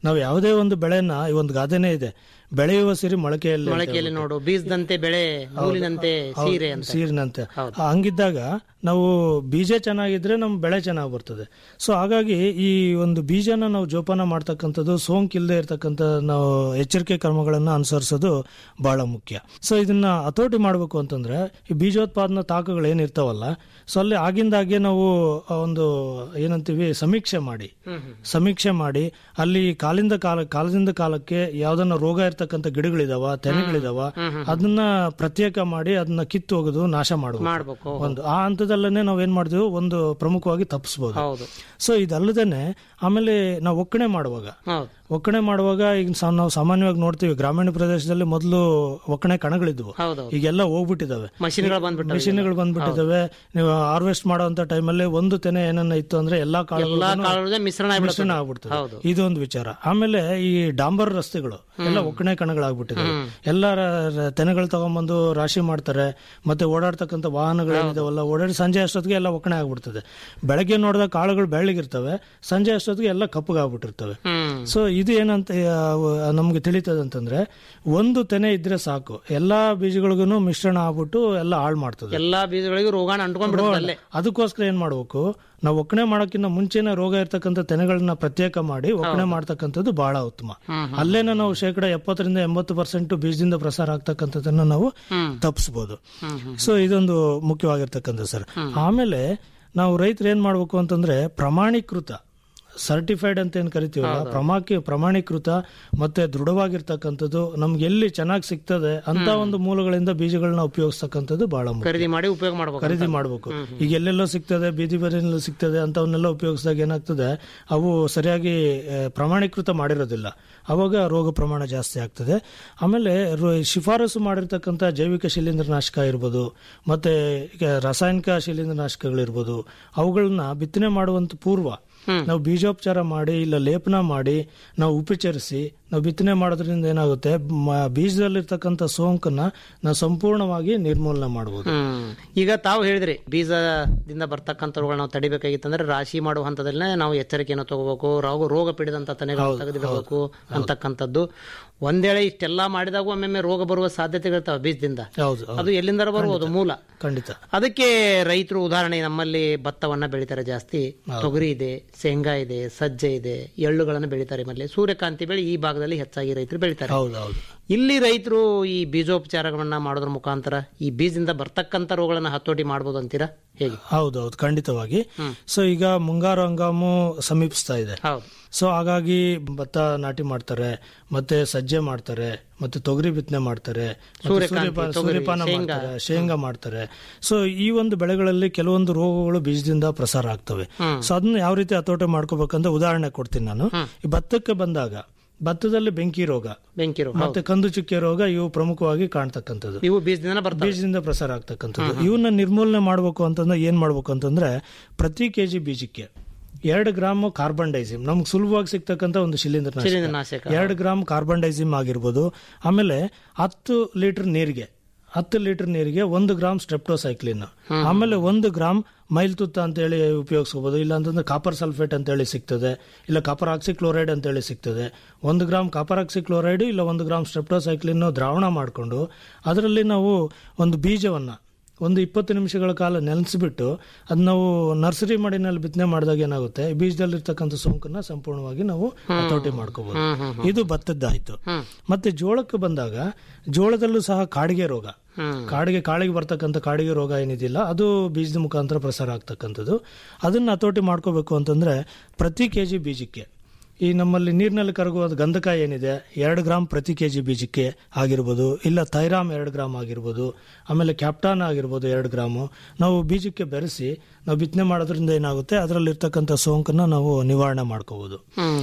ನಾವು ಯಾವುದೇ ಒಂದು ಬೆಳೆನ ಈ ಒಂದು ಗಾದೆನೇ ಇದೆ ಬೆಳೆಯುವ ಸಿರಿ ಮೊಳಕೆಯಲ್ಲಿ ಅಂತ
ಮೊಳಕೆಯಲ್ಲಿ
ಹೇಳ್ಬಿಟ್ಟು.
ನೋಡು ಬೀಜದಂತೆ ಬೆಳೆ ನೂಲಿನಂತೆ
ಹೌದು,
ಸೀರೆ ಅಂತ
ಸೀರಿನಂತೆ ಹಂಗಿದ್ದಾಗ ನಾವು ಬೀಜ ಚೆನ್ನಾಗಿದ್ರೆ ನಮ್ಮ ಬೆಳೆ ಚೆನ್ನಾಗಿ ಬರ್ತದೆ ಸೊ ಹಾಗಾಗಿ ಈ ಒಂದು ಬೀಜನ ನಾವು ಜೋಪಾನ ಮಾಡ್ತಕ್ಕಂಥದ್ದು ಸೋಂಕಿಲ್ಲದೆ ಇರತಕ್ಕಂಥ ನಾವು ಎಚ್ಚರಿಕೆ ಕ್ರಮಗಳನ್ನು ಅನುಸರಿಸೋದು ಬಹಳ ಮುಖ್ಯ ಸೊ ಇದನ್ನ ಹತೋಟಿ ಮಾಡಬೇಕು ಅಂತಂದ್ರೆ ಈ ಬೀಜೋತ್ಪಾದನಾ ತಾಕಗಳು ಏನಿರ್ತಾವಲ್ಲ ಸೊ ಅಲ್ಲಿ ಆಗಿಂದಾಗೆ ನಾವು ಆ ಒಂದು ಏನಂತೀವಿ ಸಮೀಕ್ಷೆ ಮಾಡಿ ಸಮೀಕ್ಷೆ ಮಾಡಿ ಅಲ್ಲಿ ಕಾಲಿಂದ ಕಾಲ ಕಾಲದಿಂದ ಕಾಲಕ್ಕೆ ಯಾವ್ದನ್ನ ರೋಗ ಇರ್ತಕ್ಕಂಥ ಗಿಡಗಳಿದಾವ ತೆನೆಗಳಿದಾವ ಅದನ್ನ ಪ್ರತ್ಯೇಕ ಮಾಡಿ ಅದನ್ನ ಕಿತ್ತು ಹೋಗೋದು ನಾಶ ಮಾಡಬೇಕು
ಮಾಡ್ಬೇಕು
ಒಂದು ಆ ಹಂತದಲ್ಲೇ ನಾವ್ ಏನ್ ಮಾಡ್ತೀವಿ ಒಂದು ಪ್ರಮುಖವಾಗಿ ತಪ್ಪಿಸಬಹುದು
ಹೌದು
ಸೊ ಇದಲ್ಲದೇನೆ ಆಮೇಲೆ ನಾವು ಒಕ್ಕಣೆ ಮಾಡುವಾಗ
ಹೌದು
ಒಕ್ಕಣೆ ಮಾಡುವಾಗ ಈಗ ಸಾ- ನಾವು ಸಾಮಾನ್ಯವಾಗಿ ನೋಡ್ತೀವಿ ಗ್ರಾಮೀಣ ಪ್ರದೇಶದಲ್ಲಿ ಮೊದಲು ಒಕ್ಕಣೆ ಕಣಗಳಿದ್ವು
ಹೌದು
ಈಗೆಲ್ಲ ಹೋಗ್ಬಿಟ್ಟಿದಾವೆ
ಮಷಿನ್ಗಳು ಬಂದ್ಬಿಟ್ಟವೆ
ಮಿಷಿನ್ಗಳು ಬಂದ್ಬಿಟ್ಟಿದಾವೆ ನೀವು ಹಾರ್ವೆಸ್ಟ್ ಮಾಡುವಂತ ಟೈಮಲ್ಲಿ ಒಂದು ತೆನೆ ಏನನ್ನ ಇತ್ತು ಅಂದ್ರೆ ಎಲ್ಲಾ
ಎಲ್ಲಾ
ಕಾಳುಗಳು
ಕಾಳುಗಳ ಮಿಶ್ರಣ
ಮಿಶ್ರಣ
ಆಗ್ಬಿಡುತ್ತೆ.
ಆಗ್ಬಿಡ್ತದೆ
ಹೌದು
ಇದೊಂದು ವಿಚಾರ ಆಮೇಲೆ ಈ ಡಾಂಬರ್ ರಸ್ತೆಗಳು ಎಲ್ಲ ಒಕ್ಕಣೆ ಕಣಗಳಾಗ್ಬಿಟ್ಟಿದೆ ಎಲ್ಲ ರ- ರ- ತೆನೆಗಳು ತಗೊಂಡ್ಬಂದು ರಾಶಿ ಮಾಡ್ತಾರೆ ಮತ್ತೆ ಓಡಾಡ್ತಕ್ಕಂಥ ವಾಹನಗಳು ಏನಿದಾವಲ್ಲ ಓಡಾಡಿ ಸಂಜೆ ಅಷ್ಟೊತ್ತಿಗೆ ಎಲ್ಲ ಒಕ್ಕಣೆ ಆಗ್ಬಿಡ್ತದೆ ಬೆಳಗ್ಗೆ ನೋಡಿದಾಗ ಕಾಳುಗಳು ಬೆಳ್ಳಗಿರ್ತವೆ ಸಂಜೆ ಅಷ್ಟೊತ್ತಿಗೆ ಎಲ್ಲ ಕಪ್ಪಗಾಗ್ಬಿಟ್ಟಿರ್ತವೆ
ಹ್ಮ್
ಸೊ ಇದು ಏನಂತ ಆ, ನಮ್ಗೆ ತಿಳಿತದೆ ಅಂತಂದ್ರೆ ಒಂದು ತೆನೆ ಇದ್ರೆ ಸಾಕು ಎಲ್ಲಾ ಬೀಜಗಳಿಗೂ ಮಿಶ್ರಣ ಆಗ್ಬಿಟ್ಟು ಎಲ್ಲ ಹಾಳು ಮಾಡ್ತದೆ
ಎಲ್ಲಾ ಬೀಜಗಳಿಗೂ ರೋಗಾಣ ಅಂಟ್ಕೊಂಡ್ಬಿಡುತ್ತೆ ಅಲ್ಲೇ
ಅದಕ್ಕೋಸ್ಕರ ಏನ್ ಮಾಡ್ಬೇಕು ನಾವು ಒಕ್ಕಣೆ ಮಾಡೋಕ್ಕಿಂತ ಮುಂಚೆನೆ ರೋಗ ಇರ್ತಕ್ಕಂಥ ತೆನೆಗಳನ್ನ ಪ್ರತ್ಯೇಕ ಮಾಡಿ ಒಕ್ಕಣೆ ಮಾಡ್ತಕ್ಕಂಥದ್ದು ಬಹಳ ಉತ್ತಮ ಅಲ್ಲೇನೆ ನಾವು ಶೇಕಡ ಎಪ್ಪತ್ತರಿಂದ ಎಂಬತ್ತು ಪರ್ಸೆಂಟ್ ಬೀಜದಿಂದ ಪ್ರಸಾರ ಆಗ್ತಕ್ಕಂಥದ್ದನ್ನ ನಾವು ತಪ್ಪಿಸಬಹುದು ಸೊ ಇದೊಂದು ಮುಖ್ಯವಾಗಿರ್ತಕ್ಕಂಥ ಸರ್ ಆಮೇಲೆ ನಾವು ರೈತರು ಏನ್ ಮಾಡ್ಬೇಕು ಅಂತಂದ್ರೆ ಪ್ರಮಾಣೀಕೃತ ಸರ್ಟಿಫೈಡ್ ಅಂತ ಏನ್ ಕರಿತೀವಲ್ಲ ಪ್ರಮಾಕಿ ಪ್ರಮಾಣೀಕೃತ ಮತ್ತೆ ದೃಢವಾಗಿರ್ತಕ್ಕಂಥದ್ದು ನಮ್ಗೆ ಎಲ್ಲಿ ಚೆನ್ನಾಗಿ ಸಿಗ್ತದೆ ಅಂತ ಒಂದು ಮೂಲಗಳಿಂದ ಬೀಜಗಳನ್ನ ಉಪಯೋಗಿಸ್ತಕ್ಕಂಥದ್ದು ಬಹಳ ಮುಖ್ಯ
ಖರೀದಿ ಮಾಡಿ ಉಪಯೋಗ ಮಾಡ್ಬೇಕು
ಖರೀದಿ ಮಾಡಬೇಕು ಈಗ ಎಲ್ಲೆಲ್ಲೋ ಸಿಗ್ತದೆ ಬೀದಿ ಬರಿಯಲ್ಲೂ ಸಿಗ್ತದೆ ಅಂತವನ್ನೆಲ್ಲ ಉಪಯೋಗಿಸಿದಾಗ ಏನಾಗ್ತದೆ ಅವು ಸರಿಯಾಗಿ ಆ, ಪ್ರಮಾಣೀಕೃತ ಮಾಡಿರೋದಿಲ್ಲ ಅವಾಗ ರೋಗ ಪ್ರಮಾಣ ಜಾಸ್ತಿ ಆಗ್ತದೆ ಆಮೇಲೆ ರೋ- ಶಿಫಾರಸು ಮಾಡಿರ್ತಕ್ಕಂಥ ಜೈವಿಕ ಶಿಲೀಂಧ್ರನಾಶಕ ಇರ್ಬೋದು ಮತ್ತೆ ಈಗ ರಾಸಾಯನಿಕ ಶಿಲೀಂಧ್ರನಾಶಕಗಳಿರ್ಬೋದು ಅವುಗಳನ್ನ ಬಿತ್ತನೆ ಮಾಡುವಂತ ಪೂರ್ವ ನಾವು ಬೀಜೋಪಚಾರ ಮಾಡಿ ಇಲ್ಲ ಲೇಪನ ಮಾಡಿ ನಾವು ಉಪಚರಿಸಿ ನಾವು ಬಿತ್ತನೆ ಮಾಡೋದ್ರಿಂದ ಏನಾಗುತ್ತೆ ಮ- ಬೀಜದಲ್ಲಿರ್ತಕ್ಕಂಥ ಸೋಂಕನ್ನ ನಾವು ಸಂಪೂರ್ಣವಾಗಿ ನಿರ್ಮೂಲನೆ ಮಾಡಬಹುದು
ಹ್ಮ್ ಈಗ ತಾವು ಹೇಳಿದ್ರಿ ಬೀಜದಿಂದ ಬರ್ತಕ್ಕಂಥವುಗಳನ್ನ ನಾವು ತಡಿಬೇಕಾಗಿತ್ತಂದ್ರೆ ರಾಶಿ ಮಾಡುವ ಹಂತದಲ್ಲೇ ನಾವು ಎಚ್ಚರಿಕೆಯನ್ನು ತಗೋಬೇಕು ರೋಗ ರೋಗ ಪೀಡಿದಂತ ತನೆಗಳು ತೆಗೆದಿಡಬೇಕು ಅಂತಕ್ಕಂಥದ್ದು ಒಂದೇಳೆ ಇಷ್ಟೆಲ್ಲಾ ಮಾಡಿದಾಗ ಒಮ್ಮೊಮ್ಮೆ ರೋಗ ಬರುವ ಸಾಧ್ಯತೆಗಳಿರ್ತಾವೆ ಬೀಜದಿಂದ
ಹೌದು
ಅದು ಎಲ್ಲಿಂದ ಬರ್ಬೋದು ಮೂಲ
ಖಂಡಿತ
ಅದಕ್ಕೆ ರೈತರು ಉದಾಹರಣೆ ನಮ್ಮಲ್ಲಿ ಭತ್ತವನ್ನ ಬೆಳಿತಾರೆ ಜಾಸ್ತಿ ತೊಗರಿ ಇದೆ ಶೇಂಗಾ ಇದೆ ಸಜ್ಜೆ ಇದೆ ಎಳ್ಳುಗಳನ್ನು ಬೆಳಿತಾರೆ ನಮ್ಮಲ್ಲಿ ಸೂರ್ಯಕಾಂತಿ ಬೆಳೆ ಈ ಭಾಗದಲ್ಲಿ ಹೆಚ್ಚಾಗಿ ರೈತರು ಬೆಳಿತಾರೆ
ಹೌದು ಹೌದು
ಇಲ್ಲಿ ರೈತರು ಈ ಬೀಜೋಪಚಾರಗಳನ್ನ ಮಾಡೋದ್ರ ಮುಖಾಂತರ ಈ ಬೀಜದಿಂದ ಬರ್ತಕ್ಕಂಥ ರೋಗಗಳನ್ನ ಹತೋಟಿ ಮಾಡ್ಬೋದು ಅಂತೀರಾ ಹೇಗೆ
ಹೌದೌದು ಖಂಡಿತವಾಗಿ ಸೊ ಈಗ ಮುಂಗಾರು ಹಂಗಾಮು ಸಮೀಪಿಸ್ತಾ ಇದೆ
ಹೌದು
ಸೊ ಹಾಗಾಗಿ ಭತ್ತ ನಾಟಿ ಮಾಡ್ತಾರೆ ಮತ್ತೆ ಸಜ್ಜೆ ಮಾಡ್ತಾರೆ ಮತ್ತೆ ತೊಗರಿ ಬಿತ್ತನೆ ಮಾಡ್ತಾರೆ ಮತ್ತೆ
ಸೂರ್ಯಕಾಂತಿ,
ಸೂರ್ಯಪಾನ-
ತೊಗರಿ,
ಸೂರ್ಯಪಾನ
ಶೇಂಗಾ.
ಮಾಡ್ತಾರೆ ಶೇಂಗಾ ಮಾಡ್ತಾರೆ ಸೊ ಈ ಒಂದು ಬೆಳೆಗಳಲ್ಲಿ ಕೆಲವೊಂದು ರೋಗಗಳು ಬೀಜದಿಂದ ಪ್ರಸಾರ ಆಗ್ತವೆ ಸೊ ಅದನ್ನ ಯಾವ ರೀತಿ ಹತೋಟಿ ಮಾಡ್ಕೋಬೇಕಂತ ಉದಾಹರಣೆ ಕೊಡ್ತೀನಿ ನಾನು ಈ ಭತ್ತಕ್ಕೆ ಬಂದಾಗ ಭತ್ತದಲ್ಲಿ ಬೆಂಕಿ ರೋಗ
ಬೆಂಕಿ ರೋಗ
ಮತ್ತೆ ಕಂದು ಚುಕ್ಕೆ ರೋಗ ಇವು ಪ್ರಮುಖವಾಗಿ ಕಾಣ್ತಕ್ಕಂಥದ್ದು
ಇವು ಬೀಜದಿಂದ ಬರ್ತವೆ
ಬೀಜದಿಂದ ಪ್ರಸಾರ ಆಗ್ತಕ್ಕಂಥದ್ದು ಇವನ್ನ ನಿರ್ಮೂಲನೆ ಮಾಡಬೇಕು ಅಂತಂದ್ರೆ ಏನ್ ಮಾಡ್ಬೇಕು ಅಂತಂದ್ರೆ ಪ್ರತಿ ಕೆಜಿ ಬೀಜಕ್ಕೆ ಎರಡು ಗ್ರಾಮ್ ಕಾರ್ಬನ್ ಡೈಸಿಮ್ ನಮ್ಗೆ ಸುಲಭವಾಗಿ ಸಿಗ್ತಕ್ಕಂಥ ಒಂದು ಶಿಲೀಂಧ್ರ
ಶಿಲೀಂಧ್ರನಾಶಕ.
ಎರಡು ಗ್ರಾಮ್ ಕಾರ್ಬನ್ ಡೈಸಿಮ್ ಆಗಿರ್ಬೋದು ಆಮೇಲೆ ಹತ್ತು ಲೀಟರ್ ನೀರಿಗೆ ಹತ್ತು ಲೀಟರ್ ನೀರಿಗೆ ಒಂದು ಗ್ರಾಮ್ ಸ್ಟ್ರೆಪ್ಟೋಸೈಕ್ಲಿನ್ ಆಮೇಲೆ ಒಂದು ಗ್ರಾಮ್ ಮೈಲ್ ತುತ್ತ ಅಂತ ಹೇಳಿ ಉಪಯೋಗಿಸ್ಕೋಬಹುದು ಇಲ್ಲ ಅಂತಂದ್ರೆ ಕಾಪರ್ ಸಲ್ಫೇಟ್ ಅಂತ ಹೇಳಿ ಸಿಗ್ತದೆ ಇಲ್ಲ ಕಾಪರ್ ಆಕ್ಸಿ ಕ್ಲೋರೈಡ್ ಅಂತ ಹೇಳಿ ಸಿಗ್ತದೆ ಒಂದು ಗ್ರಾಮ್ ಕಾಪರ್ ಆಕ್ಸಿ ಕ್ಲೋರೈಡ್ ಇಲ್ಲ ಒಂದು ಗ್ರಾಮ್ ಸ್ಟ್ರೆಪ್ಟೋಸೈಕ್ಲಿನ್ ದ್ರಾವಣ ಮಾಡಿಕೊಂಡು ಅದರಲ್ಲಿ ನಾವು ಒಂದು ಬೀಜವನ್ನ ಒಂದು ಇಪ್ಪತ್ತು ನಿಮಿಷಗಳ ಕಾಲ ನೆನೆಸ್ಬಿಟ್ಟು ಅದ್ ನಾವು ನರ್ಸರಿ ಮಡಿನಲ್ಲಿ ಬಿತ್ತನೆ ಮಾಡಿದಾಗ ಏನಾಗುತ್ತೆ ಈ ಬೀಜದಲ್ಲಿರ್ತಕ್ಕಂಥ ಸೋಂಕನ್ನ ಸಂಪೂರ್ಣವಾಗಿ ನಾವು ಹತೋಟಿ ಮಾಡ್ಕೋಬಹುದು ಇದು ಭತ್ತದ್ದಾಯ್ತು ಮತ್ತೆ ಜೋಳಕ್ಕೆ ಬಂದಾಗ ಜೋಳದಲ್ಲೂ ಸಹ ಕಾಡಿಗೆ ರೋಗ ಕಾಡಿಗೆ ಕಾಳಿಗೆ ಬರ್ತಕ್ಕಂಥ ಕಾಡಿಗೆ ರೋಗ ಏನಿದೆಯಲ್ಲ ಅದು ಬೀಜದ ಮುಖಾಂತರ ಪ್ರಸಾರ ಆಗ್ತಕ್ಕಂಥದ್ದು ಅದನ್ನ ಹತೋಟಿ ಮಾಡ್ಕೋಬೇಕು ಅಂತಂದ್ರೆ ಪ್ರತಿ ಕೆಜಿ ಬೀಜಕ್ಕೆ ಈ ನಮ್ಮಲ್ಲಿ ನೀರಿನಲ್ಲಿ ಕರಗುವ ಗಂಧಕ ಏನಿದೆ ಎರಡು ಗ್ರಾಮ್ ಪ್ರತಿ ಕೆಜಿ ಬೀಜಕ್ಕೆ ಆಗಿರ್ಬೋದು ಇಲ್ಲ ಥೈರಾಮ್ ಎರಡು ಗ್ರಾಮ್ ಆಗಿರ್ಬೋದು ಆಮೇಲೆ ಕ್ಯಾಪ್ಟಾನ್ ಆಗಿರ್ಬೋದು ಎರಡು ಗ್ರಾಮು ನಾವು ಬೀಜಕ್ಕೆ ಬೆರೆಸಿ ನಾವು ಬಿತ್ತನೆ ಮಾಡೋದ್ರಿಂದ ಏನಾಗುತ್ತೆ ಅದರಲ್ಲಿರ್ತಕ್ಕಂಥ ಸೋಂಕನ್ನ ನಾವು ನಿವಾರಣೆ ಮಾಡ್ಕೋಬಹುದು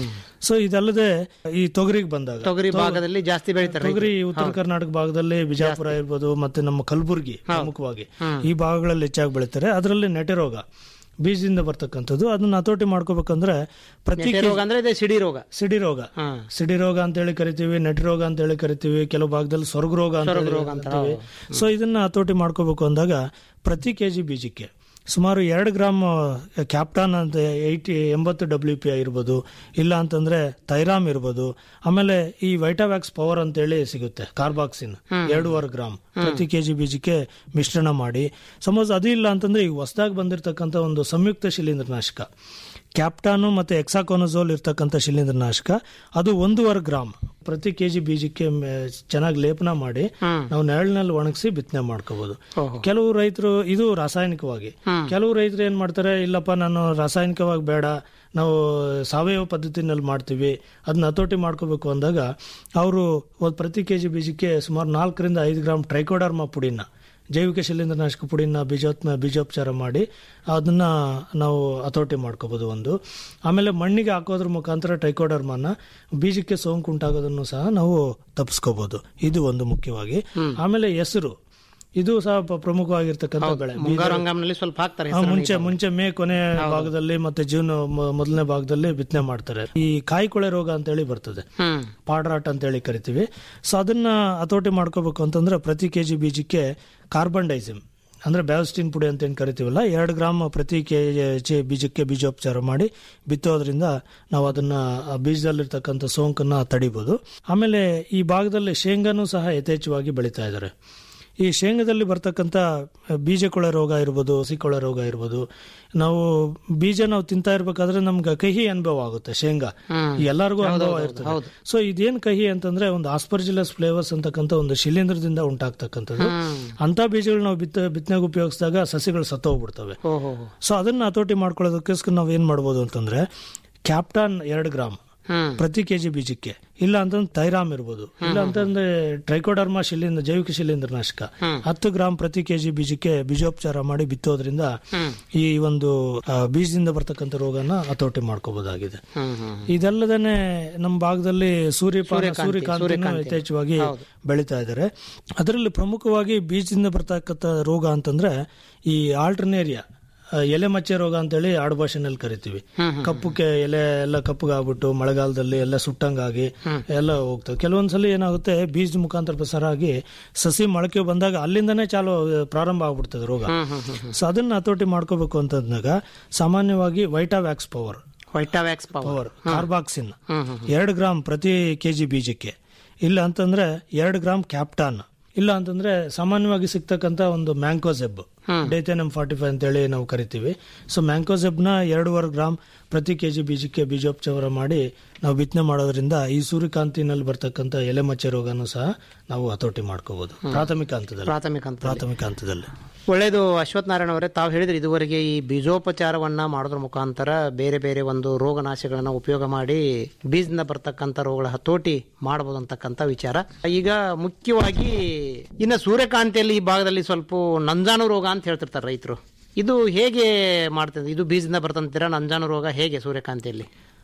ಸೊ ಇದಲ್ಲದೆ ಈ ತೊಗರಿಗೆ ಬಂದಾಗ
ತೊಗರಿ ಭಾಗದಲ್ಲಿ ಜಾಸ್ತಿ ಬೆಳಿತಾರೆ
ತೊಗರಿ ಉತ್ತರ ಕರ್ನಾಟಕ ಭಾಗದಲ್ಲಿ ಬಿಜಾಪುರ ಇರ್ಬೋದು ಮತ್ತೆ ನಮ್ಮ ಕಲಬುರಗಿ ಪ್ರಮುಖವಾಗಿ ಈ ಭಾಗಗಳಲ್ಲಿ ಹೆಚ್ಚಾಗಿ ಬೆಳಿತಾರೆ ಅದರಲ್ಲಿ ನೆಟೆ ರೋಗ ಬೀಜದಿಂದ ಬರ್ತಕ್ಕಂಥದ್ದು ಅದನ್ನ ಹತೋಟಿ ಮಾಡ್ಕೋಬೇಕಂದ್ರೆ ಪ್ರತಿ
ನೆಟ್ಟೆ ರೋಗ ಅಂದ್ರೆ ಇದೆ ಸಿಡಿ ರೋಗ
ಸಿಡಿ ರೋಗ ಸಿಡಿ ರೋಗ ಅಂತ ಹೇಳಿ ಕರಿತೀವಿ ನೆಟ್ ರೋಗ ಅಂತ ಹೇಳಿ ಕರಿತೀವಿ ಕೆಲವು ಭಾಗದಲ್ಲಿ ಸ್ವರ್ಗ ರೋಗ ಅಂತ ಹೇಳಿ ಕರಿತೀವಿ ಸೊ ಇದನ್ನ ಹತೋಟಿ ಮಾಡ್ಕೋಬೇಕು ಅಂದಾಗ ಪ್ರತಿ ಕೆಜಿ ಬೀಜಕ್ಕೆ ಸುಮಾರು ಎರಡು ಗ್ರಾಮ್ ಕ್ಯಾಪ್ಟಾನ್ ಅಂತ ಏಯ್ಟಿ ಎಂಬತ್ತು ಡಬ್ಲ್ಯೂ ಪಿ ಇರ್ಬೋದು ಇಲ್ಲ ಅಂತಂದ್ರೆ ಥೈರಾಮ್ ಇರ್ಬೋದು ಆಮೇಲೆ ಈ ವೈಟಾವ್ಯಾಕ್ಸ್ ಪವರ್ ಅಂತೇಳಿ ಸಿಗುತ್ತೆ ಕಾರ್ಬಾಕ್ಸಿನ್ ಎರಡೂವರೆ ಗ್ರಾಮ್ ಪ್ರತಿ ಕೆಜಿ ಬೀಜಕ್ಕೆ ಮಿಶ್ರಣ ಮಾಡಿ ಸಪೋಸ್ ಅದು ಇಲ್ಲ ಅಂತಂದ್ರೆ ಈಗ ಹೊಸದಾಗಿ ಬಂದಿರತಕ್ಕಂಥ ಒಂದು ಸಂಯುಕ್ತ ಶಿಲೀಂಧ್ರನಾಶಕ ಕ್ಯಾಪ್ಟಾನು ಮತ್ತೆ ಎಕ್ಸಾಕೋನಜೋಲ್ ಇರ್ತಕ್ಕಂಥ ಶಿಲೀಂಧ್ರನಾಶಕ ಅದು ಒಂದೂವರೆ ಗ್ರಾಮ್ ಪ್ರತಿ ಕೆಜಿ ಬೀಜಕ್ಕೆ ಚೆನ್ನಾಗಿ ಲೇಪನ ಮಾಡಿ ನಾವು ನೆರಳಿನಲ್ಲಿ ಒಣಗಿಸಿ ಬಿತ್ತನೆ ಮಾಡ್ಕೋಬಹುದು ಕೆಲವು ರೈತರು ಇದು ರಾಸಾಯನಿಕವಾಗಿ ಕೆಲವು ರೈತರು ಏನ್ ಮಾಡ್ತಾರೆ ಇಲ್ಲಪ್ಪ ನಾನು ರಾಸಾಯನಿಕವಾಗಿ ಬೇಡ ನಾವು ಸಾವಯವ ಪದ್ಧತಿನಲ್ಲಿ ಮಾಡ್ತೀವಿ ಅದನ್ನ ಹತೋಟಿ ಮಾಡ್ಕೋಬೇಕು ಅಂದಾಗ ಅವರು ಪ್ರತಿ ಕೆಜಿ ಬೀಜಕ್ಕೆ ಸುಮಾರು ನಾಲ್ಕರಿಂದ ಐದು ಗ್ರಾಮ್ ಟ್ರೈಕೋಡರ್ಮಾ ಪುಡಿನ ಜೈವಿಕ ಶಿಲೀಂಧ್ರನಾಶಕ ಪುಡಿನ ಬೀಜೋತ್ಮ ಬೀಜೋಪಚಾರ ಮಾಡಿ ಅದನ್ನ ನಾವು ಹತೋಟಿ ಮಾಡ್ಕೋಬಹುದು ಒಂದು ಆಮೇಲೆ ಮಣ್ಣಿಗೆ ಹಾಕೋದ್ರ ಮುಖಾಂತರ ಟೈಕೋಡರ್ಮಾನ ಬೀಜಕ್ಕೆ ಸೋಂಕು ಉಂಟಾಗೋದನ್ನು ಸಹ ನಾವು ತಪ್ಪಿಸ್ಕೋಬಹುದು ಇದು ಒಂದು ಮುಖ್ಯವಾಗಿ ಆಮೇಲೆ ಹೆಸರು ಇದು ಸಹ ಪ- ಪ್ರಮುಖವಾಗಿರ್ತಕ್ಕಂಥ ಬೆಳೆ
ಮುಂಗಾರು ಹಂಗಾಮಿನಲ್ಲಿ ಸ್ವಲ್ಪ ಹಾಕ್ತಾರೆ
ಹಾ,
ಹೆಸರನ್ನ
ಮುಂಚೆ
ಈಗ.
ಮುಂಚೆ ಮೇ ಕೊನೆ ಭಾಗದಲ್ಲಿ ಮತ್ತೆ ಜೂನ್ ಮ- ಮೊದಲನೇ ಭಾಗದಲ್ಲಿ ಬಿತ್ತನೆ ಮಾಡ್ತಾರೆ ಈ ಕಾಯಿ ಕೊಳೆ ರೋಗ ಅಂತ ಹೇಳಿ ಬರ್ತದೆ
ಹ್ಮ್
ಪಾಡ್ರಾಟ್ ಅಂತ ಹೇಳಿ ಕರಿತೀವಿ ಸೊ ಅದನ್ನ ಹತೋಟಿ ಮಾಡ್ಕೋಬೇಕು ಅಂತಂದ್ರೆ ಪ್ರತಿ ಕೆಜಿ ಬೀಜಕ್ಕೆ ಕಾರ್ಬನ್ ಡೈಸಿಮ್ ಅಂದ್ರೆ ಬ್ಯಾವಸ್ಟಿನ್ ಪುಡಿ ಅಂತ ಏನ್ ಕರಿತೀವಲ್ಲ ಎರಡು ಗ್ರಾಮ್ ಪ್ರತಿ ಕೆಜಿ ಬೀಜಕ್ಕೆ ಬೀಜೋಪಚಾರ ಮಾಡಿ ಬಿತ್ತೋದ್ರಿಂದ ನಾವು ಅದನ್ನ ಆ ಬೀಜದಲ್ಲಿರ್ತಕ್ಕಂಥ ಸೋಂಕನ್ನ ತಡಿಬಹುದು ಆಮೇಲೆ ಈ ಭಾಗದಲ್ಲಿ ಶೇಂಗಾನು ಸಹ ಯಥೇಚ್ಛವಾಗಿ ಬೆಳೀತಾ ಇದ್ದಾರೆ ಈ ಶೇಂಗಾದಲ್ಲಿ ಬರ್ತಕ್ಕಂಥ ಬೀಜ ಕೊಳೆ ರೋಗ ಇರ್ಬೋದು ಹಸಿ ಕೊಳೆ ರೋಗ ಇರ್ಬೋದು ನಾವು ಬೀಜ ನಾವು ತಿಂತಾ ಇರ್ಬೇಕಾದ್ರೆ ನಮ್ಗೆ ಕಹಿ ಅನುಭವ ಆಗುತ್ತೆ ಶೇಂಗಾ ಎಲ್ಲರಿಗೂ ಅನುಭವ ಇರ್ತದೆ ಸೊ ಇದೇನ್ ಕಹಿ ಅಂತಂದ್ರೆ ಒಂದು ಆಸ್ಪರ್ಜಿಲಸ್ ಫ್ಲೇವರ್ಸ್ ಅಂತಕ್ಕಂಥ ಒಂದು ಶಿಲೀಂಧ್ರದಿಂದ ಉಂಟಾಗ್ತಕ್ಕಂಥದ್ದು ಅಂತ ಬೀಜಗಳು ನಾವು ಬಿತ್ತ ಬಿತ್ತನೆಗೆ ಉಪಯೋಗಿಸಿದಾಗ ಸಸಿಗಳು ಸತ್ತೋಗ್ಬಿಡ್ತವೆ
ಓಹೋ
ಸೊ ಅದನ್ನ ಹತೋಟಿ ಮಾಡ್ಕೊಳ್ಳೋದಕ್ಕೋಸ್ಕರ ನಾವು ಏನ್ ಮಾಡ್ಬೋದು ಅಂತಂದ್ರೆ ಕ್ಯಾಪ್ಟಾನ್ ಎರಡು ಗ್ರಾಮ್
ಹ್ಮ್
ಪ್ರತಿ ಕೆಜಿ ಬೀಜಕ್ಕೆ ಇಲ್ಲ ಅಂತಂದ್ರೆ ಥೈರಾಮ್ ಇರ್ಬೋದು ಇಲ್ಲ ಅಂತಂದ್ರೆ ಟ್ರೈಕೋಡರ್ಮಾ ಶಿಲೀಂಧ್ರ ಜೈವಿಕ ಶಿಲೀಂಧ್ರನಾಶಕ ಹತ್ತು ಗ್ರಾಮ್ ಪ್ರತಿ ಕೆಜಿ ಬೀಜಕ್ಕೆ ಬೀಜೋಪಚಾರ ಮಾಡಿ ಬಿತ್ತೋದ್ರಿಂದ ಈ ಒಂದು ಆ, ಬೀಜದಿಂದ ಬರ್ತಕ್ಕಂಥ ರೋಗನ ಹತೋಟಿ ಮಾಡ್ಕೋಬಹುದಾಗಿದೆ
ಹ್ಮ್ ಹ್ಮ್
ಇದಲ್ಲದೇನೆ ನಮ್ಮ ಭಾಗದಲ್ಲಿ ಸೂರ್ಯಪಾನ
ಸೂರ್ಯಕಾಂತಿ,
ಸೂರ್ಯಕಾಂತಿ
ಸೂರ್ಯಕಾಂತಿ.
ಯಥೇಚ್ಛವಾಗಿ
ಹೌದು.
ಬೆಳೀತಾ ಇದ್ದಾರೆ ಅದರಲ್ಲಿ ಪ್ರಮುಖವಾಗಿ ಬೀಜದಿಂದ ಬರ್ತಕ್ಕಂಥ ರೋಗ ಅಂತಂದ್ರೆ ಈ ಆಲ್ಟರ್ನೇರಿಯಾ ಆ, ಎಲೆ ಮಚ್ಚೆ ರೋಗ ಅಂತೇಳಿ ಆಡು ಭಾಷೆನಲ್ಲಿ ಕರಿತೀವಿ ಕಪ್ಪುಕ್ಕೆ ಎಲೆ ಎಲ್ಲ ಕಪ್ಪಗಾಗ್ಬಿಟ್ಟು ಮಳೆಗಾಲದಲ್ಲಿ ಎಲ್ಲ ಸುಟ್ಟಂಗಾಗಿ ಎಲ್ಲ ಹೋಗ್ತವೆ ಕೆಲವೊಂದ್ಸಲ ಏನಾಗುತ್ತೆ ಬೀಜ ಮುಖಾಂತರ ಪ್ರಸಾರ ಆಗಿ ಸಸಿ ಮೊಳಕೆ ಬಂದಾಗ ಅಲ್ಲಿಂದನೇ ಚಾಲು ಪ್ರಾರಂಭ ಆಗ್ಬಿಡ್ತದೆ ರೋಗ ಸೊ ಅದನ್ನ ಹತೋಟಿ ಮಾಡ್ಕೋಬೇಕು ಅಂತಂದಾಗ ಸಾಮಾನ್ಯವಾಗಿ Vitavax power
Vitavax power
power carboxin ಎರಡು ಗ್ರಾಮ್ ಪ್ರತಿ ಕೆಜಿ ಬೀಜಕ್ಕೆ ಇಲ್ಲ ಅಂತಂದ್ರೆ ಎರಡು ಗ್ರಾಮ್ ಕ್ಯಾಪ್ಟಾನ್ ಇಲ್ಲ ಅಂತಂದ್ರೆ ಸಾಮಾನ್ಯವಾಗಿ ಸಿಗ್ತಕ್ಕಂತ ಒಂದು ಮ್ಯಾಂಕೋಸೆಬ್ ಡೇಥೆನಮ್ ಫಾರ್ಟಿ ಫೈವ್ ಅಂತೇಳಿ ನಾವು ಕರಿತೀವಿ ಸೊ ಮ್ಯಾಂಕೋಸೆಬ್ನ ಎರಡೂವರೆ ಗ್ರಾಮ್ ಪ್ರತಿ ಕೆಜಿ ಬೀಜಕ್ಕೆ ಬೀಜೋಪಚಾರ ಮಾಡಿ ನಾವು ಬಿತ್ತನೆ ಮಾಡೋದ್ರಿಂದ ಈ ಸೂರ್ಯಕಾಂತಿನಲ್ಲಿ ಬರ್ತಕ್ಕಂಥ ಎಲೆ ಮಚ್ಚೆ ರೋಗನೂ ಸಹ ನಾವು ಹತೋಟಿ ಮಾಡ್ಕೋಬಹುದು ಪ್ರಾಥಮಿಕ ಹಂತದಲ್ಲಿ
ಪ್ರಾಥಮಿಕ ಹಂತದಲ್ಲಿ.
ಪ್ರಾಥಮಿಕ ಹಂತದಲ್ಲಿ
ಒಳ್ಳೆಯದು ಅಶ್ವಥ್ ನಾರಾಯಣ ಅವರೇ ತಾವು ಹೇಳಿದ್ರೆ ಇದುವರೆಗೆ ಈ ಬೀಜೋಪಚಾರವನ್ನ ಮಾಡೋದ್ರ ಮುಖಾಂತರ ಬೇರೆ ಬೇರೆ ಒಂದು ರೋಗನಾಶಗಳನ್ನ ಉಪಯೋಗ ಮಾಡಿ ಬೀಜದಿಂದ ಬರ್ತಕ್ಕಂಥ ರೋಗಗಳ ಹತೋಟಿ ಮಾಡಬಹುದು ಅಂತಕ್ಕಂಥ ವಿಚಾರ ಈಗ ಮುಖ್ಯವಾಗಿ ಇನ್ನು ಸೂರ್ಯಕಾಂತಿಯಲ್ಲಿ ಈ ಭಾಗದಲ್ಲಿ ಸ್ವಲ್ಪ ನಂಜಾನು ರೋಗ ಅಂತ ಹೇಳ್ತಿರ್ತಾರೆ ರೈತರು ಇದು ಹೇಗೆ ಮಾಡ್ತದೆ ಇದು ಬೀಜದಿಂದ ಬರ್ತಂತೀರಾ ನಂಜಾನು ರೋಗ ಹೇಗೆ ಸೂರ್ಯಕಾಂತಿಯಲ್ಲಿ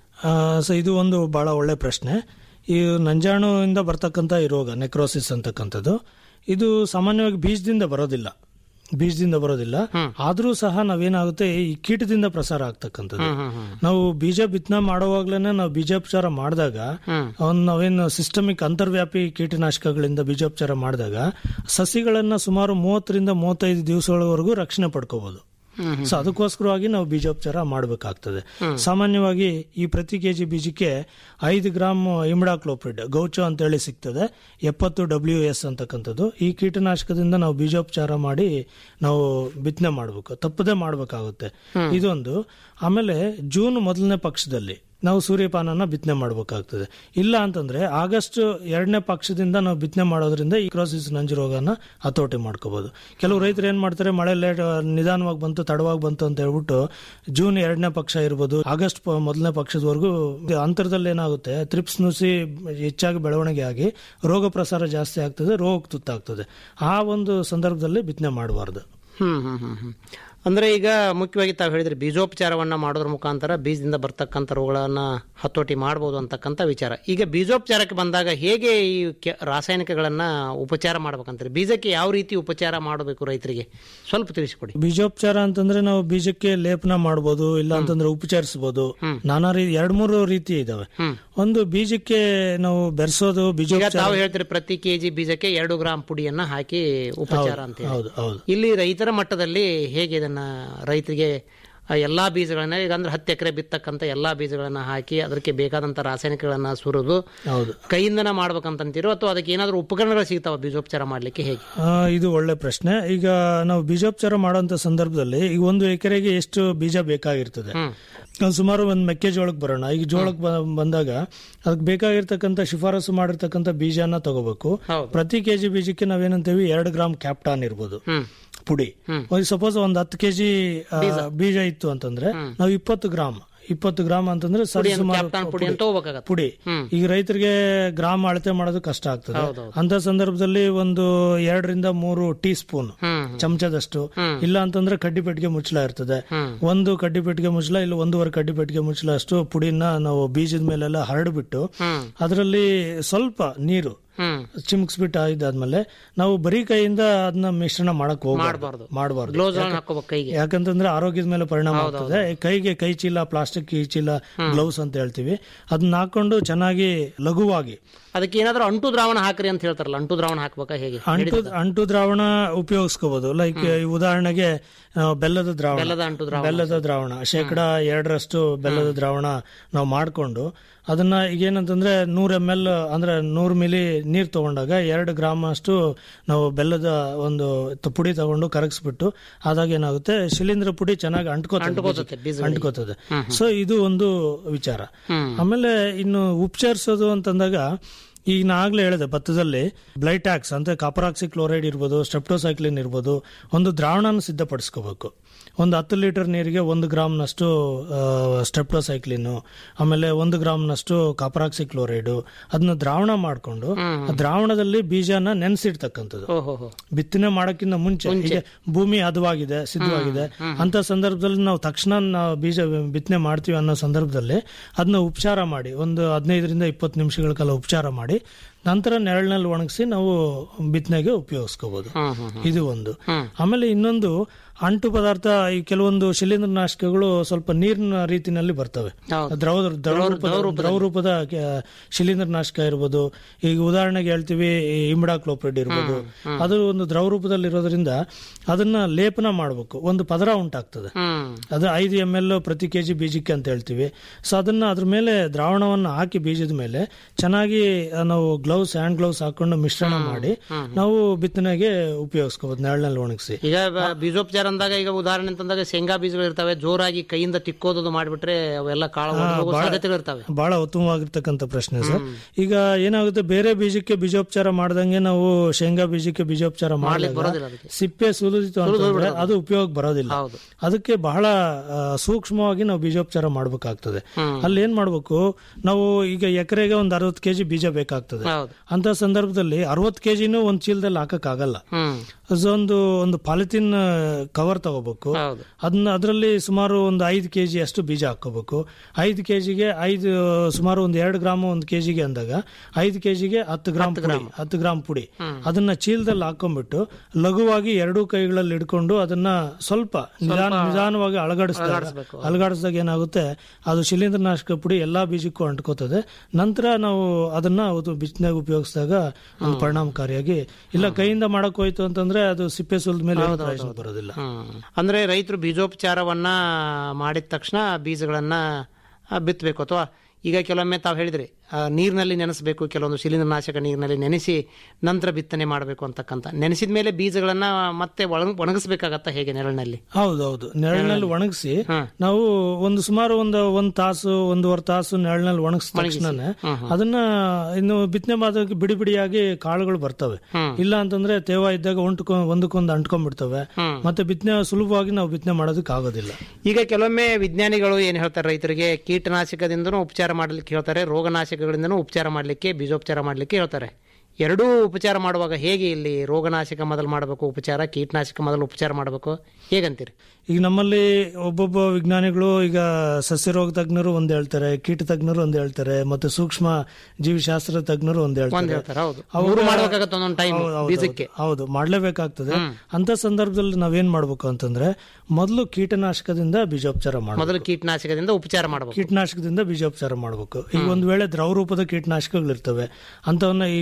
ಸೊ ಇದು ಒಂದು ಬಹಳ ಒಳ್ಳೆ ಪ್ರಶ್ನೆ ಈ ನಂಜಾಣುವಿಂದ ಬರ್ತಕ್ಕಂಥ ಈ ರೋಗ ನೆಕ್ರೋಸಿಸ್ ಅಂತಕ್ಕಂಥದ್ದು ಇದು ಸಾಮಾನ್ಯವಾಗಿ ಬೀಜದಿಂದ ಬರೋದಿಲ್ಲ ಬೀಜದಿಂದ ಬರೋದಿಲ್ಲ ಆದ್ರೂ ಸಹ ನಾವೇನಾಗುತ್ತೆ ಈ ಕೀಟದಿಂದ ಪ್ರಸಾರ ಆಗ್ತಕ್ಕಂಥದ್ದು ನಾವು ಬೀಜ ಬಿತ್ತನೆ ಮಾಡುವಾಗ್ಲೇನೆ ನಾವು ಬೀಜೋಪಚಾರ ಮಾಡಿದಾಗ ಅವನ್ ನಾವೇನು ಸಿಸ್ಟಮಿಕ್ ಅಂತರ್ವ್ಯಾಪಿ ಕೀಟನಾಶಕಗಳಿಂದ ಬೀಜೋಪಚಾರ ಮಾಡಿದಾಗ ಸಸಿಗಳನ್ನ ಸುಮಾರು ಮೂವತ್ತರಿಂದ ಮೂವತ್ತೈದು ದಿವಸಗಳವರೆಗೂ ರಕ್ಷಣೆ ಪಡ್ಕೋಬಹುದು ಸೊ ಅದಕ್ಕೋಸ್ಕರವಾಗಿ ನಾವು ಬೀಜೋಪಚಾರ ಮಾಡಬೇಕಾಗ್ತದೆ ಸಾಮಾನ್ಯವಾಗಿ ಈ ಪ್ರತಿ ಕೆಜಿ ಬೀಜಕ್ಕೆ ಐದು ಗ್ರಾಮ್ ಇಮ್ಡಾಕ್ಲೋಪ್ರಿಡ್ ಗೌಚೋ ಅಂತೇಳಿ ಸಿಗ್ತದೆ ಎಪ್ಪತ್ತು ಡಬ್ಲ್ಯೂ ಎಸ್ ಅಂತಕ್ಕಂಥದ್ದು ಈ ಕೀಟನಾಶಕದಿಂದ ನಾವು ಬೀಜೋಪಚಾರ ಮಾಡಿ ನಾವು ಬಿತ್ತನೆ ಮಾಡಬೇಕು ತಪ್ಪದೆ ಮಾಡಬೇಕಾಗುತ್ತೆ ಇದೊಂದು ಆಮೇಲೆ ಜೂನ್ ಮೊದಲನೇ ಪಕ್ಷದಲ್ಲಿ ನಾವು ಸೂರ್ಯಪಾನನ ಬಿತ್ತನೆ ಮಾಡಬೇಕಾಗ್ತದೆ ಇಲ್ಲ ಅಂತಂದ್ರೆ ಆಗಸ್ಟ್ ಎರಡನೇ ಪಕ್ಷದಿಂದ ನಾವು ಬಿತ್ತನೆ ಮಾಡೋದ್ರಿಂದ ಈ ಕ್ರೋಸಿಸ್ ನಂಜು ರೋಗನ ಹತೋಟಿ ಮಾಡ್ಕೋಬಹುದು ಕೆಲವು ರೈತರು ಏನ್ ಮಾಡ್ತಾರೆ ಮಳೆ ಲೇಟ್ ನಿಧಾನವಾಗಿ ಬಂತು ತಡವಾಗಿ ಬಂತು ಅಂತ ಹೇಳ್ಬಿಟ್ಟು ಜೂನ್ ಎರಡನೇ ಪಕ್ಷ ಇರ್ಬೋದು ಆಗಸ್ಟ್ ಪ- ಮೊದಲನೇ ಪಕ್ಷದವರೆಗೂ ಇದು ಅಂತರದಲ್ಲಿ ಏನಾಗುತ್ತೆ ತ್ರಿಪ್ಸ್ ನುಸಿ ಹೆಚ್ಚಾಗಿ ಬೆಳವಣಿಗೆ ಆಗಿ ರೋಗ ಪ್ರಸಾರ ಜಾಸ್ತಿ ಆಗ್ತದೆ ರೋಗ ತುತ್ತಾಗ್ತದೆ ಆ ಒಂದು ಸಂದರ್ಭದಲ್ಲಿ ಬಿತ್ತನೆ ಮಾಡಬಾರ್ದು
ಹ್ಮ್ ಹ್ಮ್ ಹ್ಮ್ ಹ್ಮ್ ಅಂದ್ರೆ ಈಗ ಮುಖ್ಯವಾಗಿ ತಾವು ಹೇಳಿದ್ರೆ ಬೀಜೋಪಚಾರವನ್ನ ಮಾಡೋದ್ರ ಮುಖಾಂತರ ಬೀಜದಿಂದ ಬರ್ತಕ್ಕಂಥ ರೋಗಗಳನ್ನ ಹತೋಟಿ ಮಾಡಬಹುದು ಅಂತಕ್ಕಂಥ ವಿಚಾರ ಈಗ ಬೀಜೋಪಚಾರಕ್ಕೆ ಬಂದಾಗ ಹೇಗೆ ಈ ಕೆ- ರಾಸಾಯನಿಕಗಳನ್ನ ಉಪಚಾರ ಮಾಡ್ಬೇಕಂತಾರೆ ಬೀಜಕ್ಕೆ ಯಾವ ರೀತಿ ಉಪಚಾರ ಮಾಡಬೇಕು ರೈತರಿಗೆ ಸ್ವಲ್ಪ ತಿಳಿಸಿಕೊಡಿ
ಬೀಜೋಪಚಾರ ಅಂತಂದ್ರೆ ನಾವು ಬೀಜಕ್ಕೆ ಲೇಪನ ಮಾಡಬಹುದು ಇಲ್ಲ ಅಂತಂದ್ರೆ ಉಪಚರಿಸಬಹುದು ನಾನಾ ರೀತಿ ಎರಡ್ ಮೂರು ರೀತಿ ಇದಾವೆ ಒಂದು ಬೀಜಕ್ಕೆ ನಾವು ಬೆರೆಸೋದು
ಈಗ
ಬೀಜೋಪಚಾರ
ತಾವು ಹೇಳ್ತೀರಿ ಪ್ರತಿ ಕೆಜಿ ಬೀಜಕ್ಕೆ ಎರಡು ಗ್ರಾಂ ಪುಡಿಯನ್ನ ಹಾಕಿ ಉಪಚಾರ ಅಂತ ಹೇಳಿ.
ಹೌದು ಹೌದು
ಇಲ್ಲಿ ರೈತರ ಮಟ್ಟದಲ್ಲಿ ಹೇಗೆ ಇದನ್ನ ಬೀಜಗಳನ್ನ ರೈತರಿಗೆ ಆ ಎಲ್ಲಾ ಬೀಜಗಳನ್ನ ಈಗ ಅಂದ್ರೆ ಹತ್ತು ಎಕರೆ ಬಿತ್ತಕ್ಕಂತ ಎಲ್ಲಾ ಬೀಜಗಳನ್ನ ಹಾಕಿ ಅದಕ್ಕೆ ಬೇಕಾದಂತ ರಾಸಾಯನಿಕಗಳನ್ನ ಸುರಿದು
ಹೌದು
ಕೈಯಿಂದನ ಮಾಡ್ಬೇಕಂತೀರೋ ಅಥವಾ ಅದಕ್ಕೆ ಏನಾದರೂ ಉಪಕರಣಗಳು ಸಿಗ್ತಾವ ಬೀಜೋಪಚಾರ ಮಾಡ್ಲಿಕ್ಕೆ ಹೇಗೆ
ಆ, ಇದು ಒಳ್ಳೆ ಪ್ರಶ್ನೆ ಈಗ ನಾವು ಬೀಜೋಪಚಾರ ಮಾಡುವಂತ ಸಂದರ್ಭದಲ್ಲಿ ಈಗ ಒಂದು ಎಕರೆಗೆ ಎಷ್ಟು ಬೀಜ ಬೇಕಾಗಿರ್ತದೆ ನಾವು ಸುಮಾರು ಒಂದು ಮೆಕ್ಕೆಜೋಳಕ್ಕೆ ಬರೋಣ ಈಗ ಜೋಳಕ್ಕೆ ಬ- ಬಂದಾಗ ಅದಕ್ಕೆ ಬೇಕಾಗಿರ್ತಕ್ಕಂಥ ಶಿಫಾರಸು ಮಾಡಿರ್ತಕ್ಕಂಥ ಬೀಜನ ತಗೋಬೇಕು ಪ್ರತಿ ಕೆಜಿ ಬೀಜಕ್ಕೆ ನಾವೇನಂತೀವಿ ಎರಡು ಗ್ರಾಮ್ ಕ್ಯಾಪ್ಟಾನ್ ಇರ್ಬೋದು ಪುಡಿ ಸಪೋಸ್ ಒಂದು ಹತ್ತು ಕೆಜಿ ಬೀಜ ಇತ್ತು ಅಂತಂದ್ರೆ ನಾವು ಇಪ್ಪತ್ತು ಗ್ರಾಮ್ ಇಪ್ಪತ್ತು ಗ್ರಾಮ್ ಅಂತಂದ್ರೆ
ಪುಡಿ
ಸರಿ
ಅಂತ
ಸುಮಾರು
ಕ್ಯಾಪ್ಟಾನ್ ಪುಡಿ ಅಂತ ಹೋಗ್ಬೇಕಾಗತ್ತೆ
ಪುಡಿ ಈಗ ರೈತರಿಗೆ ಗ್ರಾಮ್ ಅಳತೆ ಮಾಡೋದು ಕಷ್ಟ ಆಗ್ತದೆ
ಹೌದೌದು.
ಅಂತ ಸಂದರ್ಭದಲ್ಲಿ ಒಂದು ಎರಡರಿಂದ ಮೂರು ಟೀ ಸ್ಪೂನ್
ಹ್ಮ್.
ಚಮಚದಷ್ಟು ಇಲ್ಲ ಅಂತಂದ್ರೆ ಕಡ್ಡಿ ಪೆಟ್ಟಿಗೆ ಮುಚ್ಚಳ ಇರ್ತದೆ ಒಂದು ಕಡ್ಡಿ ಪೆಟ್ಟಿಗೆ ಮುಚ್ಚಳ ಇಲ್ಲ ಒಂದೂವರೆ ಕಡ್ಡಿ ಪೆಟ್ಟಿಗೆ ಮುಚ್ಚಳ ಅಷ್ಟು ಪುಡಿನ ನಾವು ಬೀಜದ ಮೇಲೆಲ್ಲ ಹರಡ್ಬಿಟ್ಟು ಅದರಲ್ಲಿ ಸ್ವಲ್ಪ ನೀರು ಚಿಮ್ಕ್ಸ್ಬಿಟ್ಟು ಆಗಿದ್ದಾದ್ಮೇಲೆ ನಾವು ಬರೀ ಕೈಯಿಂದ ಅದನ್ನ ಮಿಶ್ರಣ ಮಾಡಕ್ ಹೋಗ್ಬಾರ್ದು ಮಾಡಬಾರ್ದು
ಗ್ಲೌಸ್ ಹಾಕೋಬೇಕು ಕೈಗೆ
ಯಾಕಂತಂದ್ರೆ ಆರೋಗ್ಯದ ಮೇಲೆ ಪರಿಣಾಮ ಆಗ್ತದೆ ಕೈಗೆ ಕೈ ಚೀಲ ಪ್ಲಾಸ್ಟಿಕ್ ಕೈ ಚೀಲ ಗ್ಲೌಸ್ ಅಂತ ಹೇಳ್ತೀವಿ ಅದನ್ನ ಹಾಕೊಂಡು ಚೆನ್ನಾಗಿ ಲಘುವಾಗಿ
ಅದಕ್ಕೆ ಏನಾದರೂ ಅಂಟು ದ್ರಾವಣ ಹಾಕ್ರಿ ಅಂತ ಹೇಳ್ತಾರಲ್ಲ ಅಂಟು ದ್ರಾವಣ ಹಾಕ್ಬೇಕಾ ಹೇಗೆ
ಅಂಟು ಅಂಟು ದ್ರಾವಣ ಉಪಯೋಗಿಸ್ಕೋಬಹುದು ಲೈಕ್ ಉದಾಹರಣೆಗೆ ಆ, ಬೆಲ್ಲದ ದ್ರಾವಣ
ಬೆಲ್ಲದ ಅಂಟು ದ್ರಾವಣ.
ಬೆಲ್ಲದ ದ್ರಾವಣ ಶೇಕಡ ಎರಡರಷ್ಟು ಬೆಲ್ಲದ ದ್ರಾವಣ ನಾವು ಮಾಡಿಕೊಂಡು ಅದನ್ನ ಈಗೇನಂತಂದ್ರೆ ನೂರ್ ಎಮ್ ಎಲ್ ಅಂದ್ರೆ ನೂರು ಮಿಲಿ ನೀರ್ ತಗೊಂಡಾಗ ಎರಡು ಗ್ರಾಮ್ ಅಷ್ಟು ನಾವು ಬೆಲ್ಲದ ಒಂದು ತ- ಪುಡಿ ತಗೊಂಡು ಕರಗಿಸ್ಬಿಟ್ಟು ಆದಾಗ ಏನಾಗುತ್ತೆ ಶಿಲೀಂಧ್ರ ಪುಡಿ ಚೆನ್ನಾಗಿ
ಅಂಟ್ಕೋತದೆ
ಅಂಟ್ಕೋತದೆ
ಬೀಜಗಳಿಗೆ.
ಅಂಟ್ಕೋತದೆ ಸೊ ಇದು ಒಂದು ವಿಚಾರ ಆಮೇಲೆ ಇನ್ನು ಉಪಚರಿಸೋದು ಅಂತಂದಾಗ ಈಗ ನಾ ಆಗ್ಲೇ ಹೇಳಿದೆ ಭತ್ತದಲ್ಲಿ ಬ್ಲೈಟ್ಯಾಕ್ಸ್ ಅಂದ್ರೆ ಕಾಪರಾಕ್ಸಿ ಕ್ಲೋರೈಡ್ ಇರ್ಬೋದು ಸ್ಟೆಪ್ಟೋಸೈಕ್ಲಿನ್ ಇರ್ಬೋದು ಒಂದು ದ್ರಾವಣನ ಸಿದ್ಧಪಡಿಸ್ಕೋಬೇಕು ಒಂದು ಹತ್ತು ಲೀಟರ್ ನೀರಿಗೆ ಒಂದು ಗ್ರಾಮ್ನಷ್ಟು ಸ್ಟೆಪ್ಟೋಸೈಕ್ಲಿನ್ ಆಮೇಲೆ ಒಂದು ಗ್ರಾಮ್ನಷ್ಟು ಕಾಪರಾಕ್ಸಿ ಕ್ಲೋರೈಡ್ ಅದನ್ನ ದ್ರಾವಣ ಮಾಡಿಕೊಂಡು ದ್ರಾವಣದಲ್ಲಿ ಬೀಜನ ನೆನೆಸಿಡ್ತಕ್ಕಂಥದ್ದು
ಓಹೋ
ಬಿತ್ತನೆ ಮಾಡೋಕ್ಕಿಂತ ಮುಂಚೆ ಈಗ ಭೂಮಿ ಹದವಾಗಿದೆ ಸಿದ್ಧವಾಗಿದೆ ಅಂತ ಸಂದರ್ಭದಲ್ಲಿ ನಾವು ತಕ್ಷಣ ನಾವು ಬೀಜ ಬಿತ್ತನೆ ಮಾಡ್ತೀವಿ ಅನ್ನೋ ಸಂದರ್ಭದಲ್ಲಿ ಅದನ್ನ ಉಪಚಾರ ಮಾಡಿ ಒಂದು ಹದಿನೈದರಿಂದ ಇಪ್ಪತ್ತು ನಿಮಿಷಗಳ ಕಾಲ ಉಪಚಾರ ಮಾಡಿ ನಂತರ ನೆರಳಿನಲ್ಲಿ ಒಣಗಿಸಿ ನಾವು ಬಿತ್ತನೆಗೆ ಉಪಯೋಗಿಸ್ಕೋಬಹುದು ಇದು ಒಂದು ಆಮೇಲೆ ಇನ್ನೊಂದು ಅಂಟು ಪದಾರ್ಥ ಈ ಕೆಲವೊಂದು ಶಿಲೀಂಧ್ರ ನಾಶಕಗಳು ಸ್ವಲ್ಪ ನೀರಿನ ರೀತಿನಲ್ಲಿ ಬರ್ತವೆ ದ್ರವ ದ್ರವ ರೂಪದ ದ್ರವ ರೂಪದ ಕೆ- ಶಿಲೀಂಧ್ರ ನಾಶಕ ಇರ್ಬೋದು ಈಗ ಉದಾಹರಣೆಗೆ ಹೇಳ್ತೀವಿ ಇಮಿಡಾಕ್ಲೋಪ್ರಿಡ್ ಇರ್ಬೋದು ಅದು ಒಂದು ದ್ರವ ರೂಪದಲ್ಲಿ ಇರೋದ್ರಿಂದ ಅದನ್ನ ಲೇಪನ ಮಾಡಬೇಕು ಒಂದು ಪದರ ಉಂಟಾಗ್ತದೆ ಅದು ಐದು ಎಮ್ ಎಲ್ ಪ್ರತಿ ಕೆಜಿ ಬೀಜಕ್ಕೆ ಅಂತ ಹೇಳ್ತೀವಿ ಸೊ ಅದನ್ನ ಅದ್ರ ಮೇಲೆ ದ್ರಾವಣವನ್ನು ಹಾಕಿ ಬೀಜದ ಮೇಲೆ ಚೆನ್ನಾಗಿ ಆ, ನಾವು ಗ್ಲೌಸ್ ಹ್ಯಾಂಡ್ ಗ್ಲೌಸ್ ಹಾಕೊಂಡು ಮಿಶ್ರಣ ಮಾಡಿ ನಾವು ಬಿತ್ತನೆಗೆ ಉಪಯೋಗಿಸ್ಕೋಬಹುದು ನೆರಳಿನಲ್ಲಿ ಒಣಗಿಸಿ
ಈಗ ಬ- ಬೀಜೋಪಚಾರ ಅಂದಾಗ ಈಗ ಉದಾಹರಣೆ ಅಂತಂದಾಗ ಶೇಂಗಾ ಬೀಜಗಳು ಇರ್ತವೆ ಜೋರಾಗಿ ಕೈಯಿಂದ ತಿಕ್ಕೋದು ಮಾಡಿಬಿಟ್ರೆ ಅವೆಲ್ಲ ಕಾಳು ಒಣಗೋಗೋ
ಬಹಳ-
ಸಾಧ್ಯತೆಗಳು ಇರ್ತವೆ
ಬಹಳ ಉತ್ತಮವಾಗಿರ್ತಕ್ಕಂಥ ಪ್ರಶ್ನೆ ಸರ್ ಈಗ ಏನಾಗುತ್ತೆ ಬೇರೆ ಬೀಜಕ್ಕೆ ಬೀಜೋಪಚಾರ ಮಾಡ್ದಂಗೆ ನಾವು ಶೇಂಗಾ ಬೀಜಕ್ಕೆ ಬೀಜೋಪಚಾರ
ಮಾಡ್ಲಿಕ್ಕೆ
ಮಾಡಿದಾಗ
ಬರೋದಿಲ್ಲ ಅದಕ್ಕೆ.
ಸಿಪ್ಪೆ ಸುಲಿದಿತ್ತು ಅಂತಂದ್ರೆ ಅದು ಉಪಯೋಗ ಬರೋದಿಲ್ಲ ಅದಕ್ಕೆ ಬಹಳ ಆ, ಸೂಕ್ಷ್ಮವಾಗಿ ನಾವು ಬೀಜೋಪಚಾರ ಮಾಡ್ಬೇಕಾಗ್ತದೆ ಅಲ್ಲಿ ಏನ್ ಮಾಡ್ಬೇಕು ನಾವು ಈಗ ಎಕರೆಗೆ ಒಂದ್ ಅರವತ್ತು ಕೆಜಿ ಬೀಜ ಬೇಕಾಗ್ತದೆ ಅಂತ ಸಂದರ್ಭದಲ್ಲಿ ಅರವತ್ತು ಕೆಜಿನೂ ಒಂದ್ ಚೀಲದಲ್ಲಿ ಹಾಕಕ್ ಆಗಲ್ಲ ಸೊ ಒಂದು ಒಂದು ಪಾಲಿಥಿನ್ ಕವರ್ ತಗೋಬೇಕು ಅದನ್ನ ಅದರಲ್ಲಿ ಸುಮಾರು ಒಂದು ಐದು ಕೆಜಿ ಅಷ್ಟು ಬೀಜ ಹಾಕೋಬೇಕು ಐದು ಕೆಜಿಗೆ ಐದು ಸುಮಾರು ಒಂದು ಎರಡು ಗ್ರಾಮ್ ಒಂದು ಕೆಜಿಗೆ ಅಂದಾಗ ಐದು ಕೆಜಿಗೆ ಹತ್ತು ಗ್ರಾಮ್ ಪುಡಿ ಹತ್ತು ಗ್ರಾಮ್ ಪುಡಿ ಅದನ್ನ ಚೀಲದಲ್ಲಿ ಹಾಕೊಂಡ್ಬಿಟ್ಟು ಲಘುವಾಗಿ ಎರಡೂ ಕೈಗಳಲ್ಲಿ ಹಿಡ್ಕೊಂಡು ಅದನ್ನ ಸ್ವಲ್ಪ ನಿಧಾನ ನಿಧಾನವಾಗಿ ಅಳಗಾಡಿಸಿದಾಗ ಅಲಗಾಡಿಸಿದಾಗ ಏನಾಗುತ್ತೆ ಅದು ಶಿಲೀಂಧ್ರನಾಶಕ ಪುಡಿ ಎಲ್ಲಾ ಬೀಜಕ್ಕೂ ಅಂಟ್ಕೋತದೆ ನಂತರ ನಾವು ಅದನ್ನ ಅದು ಬಿತ್ತನೆಗೆ ಉಪಯೋಗಿಸಿದಾಗ ಒಂದು ಪರಿಣಾಮಕಾರಿಯಾಗಿ ಇಲ್ಲ ಕೈಯಿಂದ ಮಾಡಕ್ ಹೋಯ್ತು ಅಂತಂದ್ರೆ ಅದು ಸಿಪ್ಪೆ ಸುಲಿದ ಮೇಲೆ ಏನು ಪ್ರಯೋಜನ ಬರೋದಿಲ್ಲ
ಅಂದ್ರೆ ರೈತರು ಬೀಜೋಪಚಾರವನ್ನ ಮಾಡಿದ ತಕ್ಷಣ ಬೀಜಗಳನ್ನ ಆ, ಬಿತ್ತಬೇಕು ಅಥವಾ ಈಗ ಕೆಲವೊಮ್ಮೆ ತಾವು ಹೇಳಿದ್ರಿ ಆ, ನೀರಿನಲ್ಲಿ ನೆನೆಸಬೇಕು ಕೆಲವೊಂದು ಶಿಲೀಂಧ್ರನಾಶಕ ನೀರಿನಲ್ಲಿ ನೆನೆಸಿ ನಂತರ ಬಿತ್ತನೆ ಮಾಡಬೇಕು ಅಂತಕ್ಕಂಥ ನೆನೆಸಿದ ಮೇಲೆ ಬೀಜಗಳನ್ನ ಮತ್ತೆ ಒಣ ಒಣಗಿಸ್ಬೇಕಾಗತ್ತ ಹೇಗೆ ನೆರಳಿನಲ್ಲಿ
ಹೌದೌದು ನೆರಳಿನಲ್ಲಿ ಒಣಗಿಸಿ ನಾವು ಒಂದು ಸುಮಾರು ಒಂದು ಒಂದ್ ತಾಸು ಒಂದೂವರೆ ತಾಸು ನೆರಳಿನಲ್ಲಿ ಒಣಗಿಸಿದ ತಕ್ಷಣನೇ ಅದನ್ನ ಇನ್ನು ಬಿತ್ತನೆ ಮಾಡೋದಕ್ಕೆ ಬಿಡಿ ಬಿಡಿಯಾಗಿ ಕಾಳುಗಳು ಬರ್ತವೆ ಇಲ್ಲ ಅಂತಂದ್ರೆ ತೇವ ಇದ್ದಾಗ ಒಂಟ್ಕೊ ಒಂದಕ್ಕೊಂದು ಅಂಟ್ಕೊಂಡ್ಬಿಡ್ತವೆ ಮತ್ತೆ ಬಿತ್ತನೆ ಸುಲಭವಾಗಿ ನಾವು ಬಿತ್ತನೆ ಮಾಡೋದಕ್ಕೆ ಆಗೋದಿಲ್ಲ
ಈಗ ಕೆಲವೊಮ್ಮೆ ವಿಜ್ಞಾನಿಗಳು ಏನ್ ಹೇಳ್ತಾರೆ ರೈತರಿಗೆ ಕೀಟನಾಶಕದಿಂದನೂ ಉಪಚಾರ ಮಾಡಲಿಕ್ಕೆ ಹೇಳ್ತಾರೆ ರೋಗನಾಶಕಗಳಿಂದನೂ ಉಪಚಾರ ಮಾಡಲಿಕ್ಕೆ ಬೀಜೋಪಚಾರ ಮಾಡಲಿಕ್ಕೆ ಹೇಳ್ತಾರೆ ಎರಡೂ ಉಪಚಾರ ಮಾಡುವಾಗ ಹೇಗೆ ಇಲ್ಲಿ ರೋಗನಾಶಕ ಮೊದಲು ಮಾಡಬೇಕು ಉಪಚಾರ ಕೀಟನಾಶಕ ಮೊದಲು ಉಪಚಾರ ಮಾಡಬೇಕು ಹೇಗಂತೀರಿ
ಈಗ ನಮ್ಮಲ್ಲಿ ಒಬ್ಬೊಬ್ಬ ವಿಜ್ಞಾನಿಗಳು ಈಗ ಸಸ್ಯರೋಗ ತಜ್ಞರು ಒಂದ್ ಹೇಳ್ತಾರೆ ಕೀಟ ತಜ್ಞರು ಒಂದ್ ಹೇಳ್ತಾರೆ ಮತ್ತೆ ಸೂಕ್ಷ್ಮ ಜೀವಶಾಸ್ತ್ರ ತಜ್ಞರು ಒಂದ್
ಒಂದ್
ಹೇಳ್ತಾರೆ
ಹೇಳ್ತಾರೆ ಹೌದು
ಅವಾಗ-
ಮೂರು ಮಾಡ್ಬೇಕಾಗತ್ತೆ ಒಂದೊಂದು ಟೈಮ್
ಹೌದು, ಹೌದು,
ಬೀಜಕ್ಕೆ
ಹೌದು ಮಾಡ್ಲೇಬೇಕಾಗ್ತದೆ ಅಂತ ಸಂದರ್ಭದಲ್ಲಿ ನಾವೇನ್ ಮಾಡ್ಬೇಕು ಅಂತಂದ್ರೆ ಮೊದಲು ಕೀಟನಾಶಕದಿಂದ ಬೀಜೋಪಚಾರ ಮಾಡಬೇಕು
ಮೊದಲು ಕೀಟನಾಶಕದಿಂದ ಉಪಚಾರ ಮಾಡಬೇಕು
ಕೀಟನಾಶಕದಿಂದ ಬೀಜೋಪಚಾರ ಮಾಡಬೇಕು ಈಗ ಒಂದ್ ವೇಳೆ ದ್ರವ ರೂಪದ ಕೀಟನಾಶಕಗಳಿರ್ತವೆ ಅಂತವನ್ನ ಈಗ ಉದಾಹರಣೆ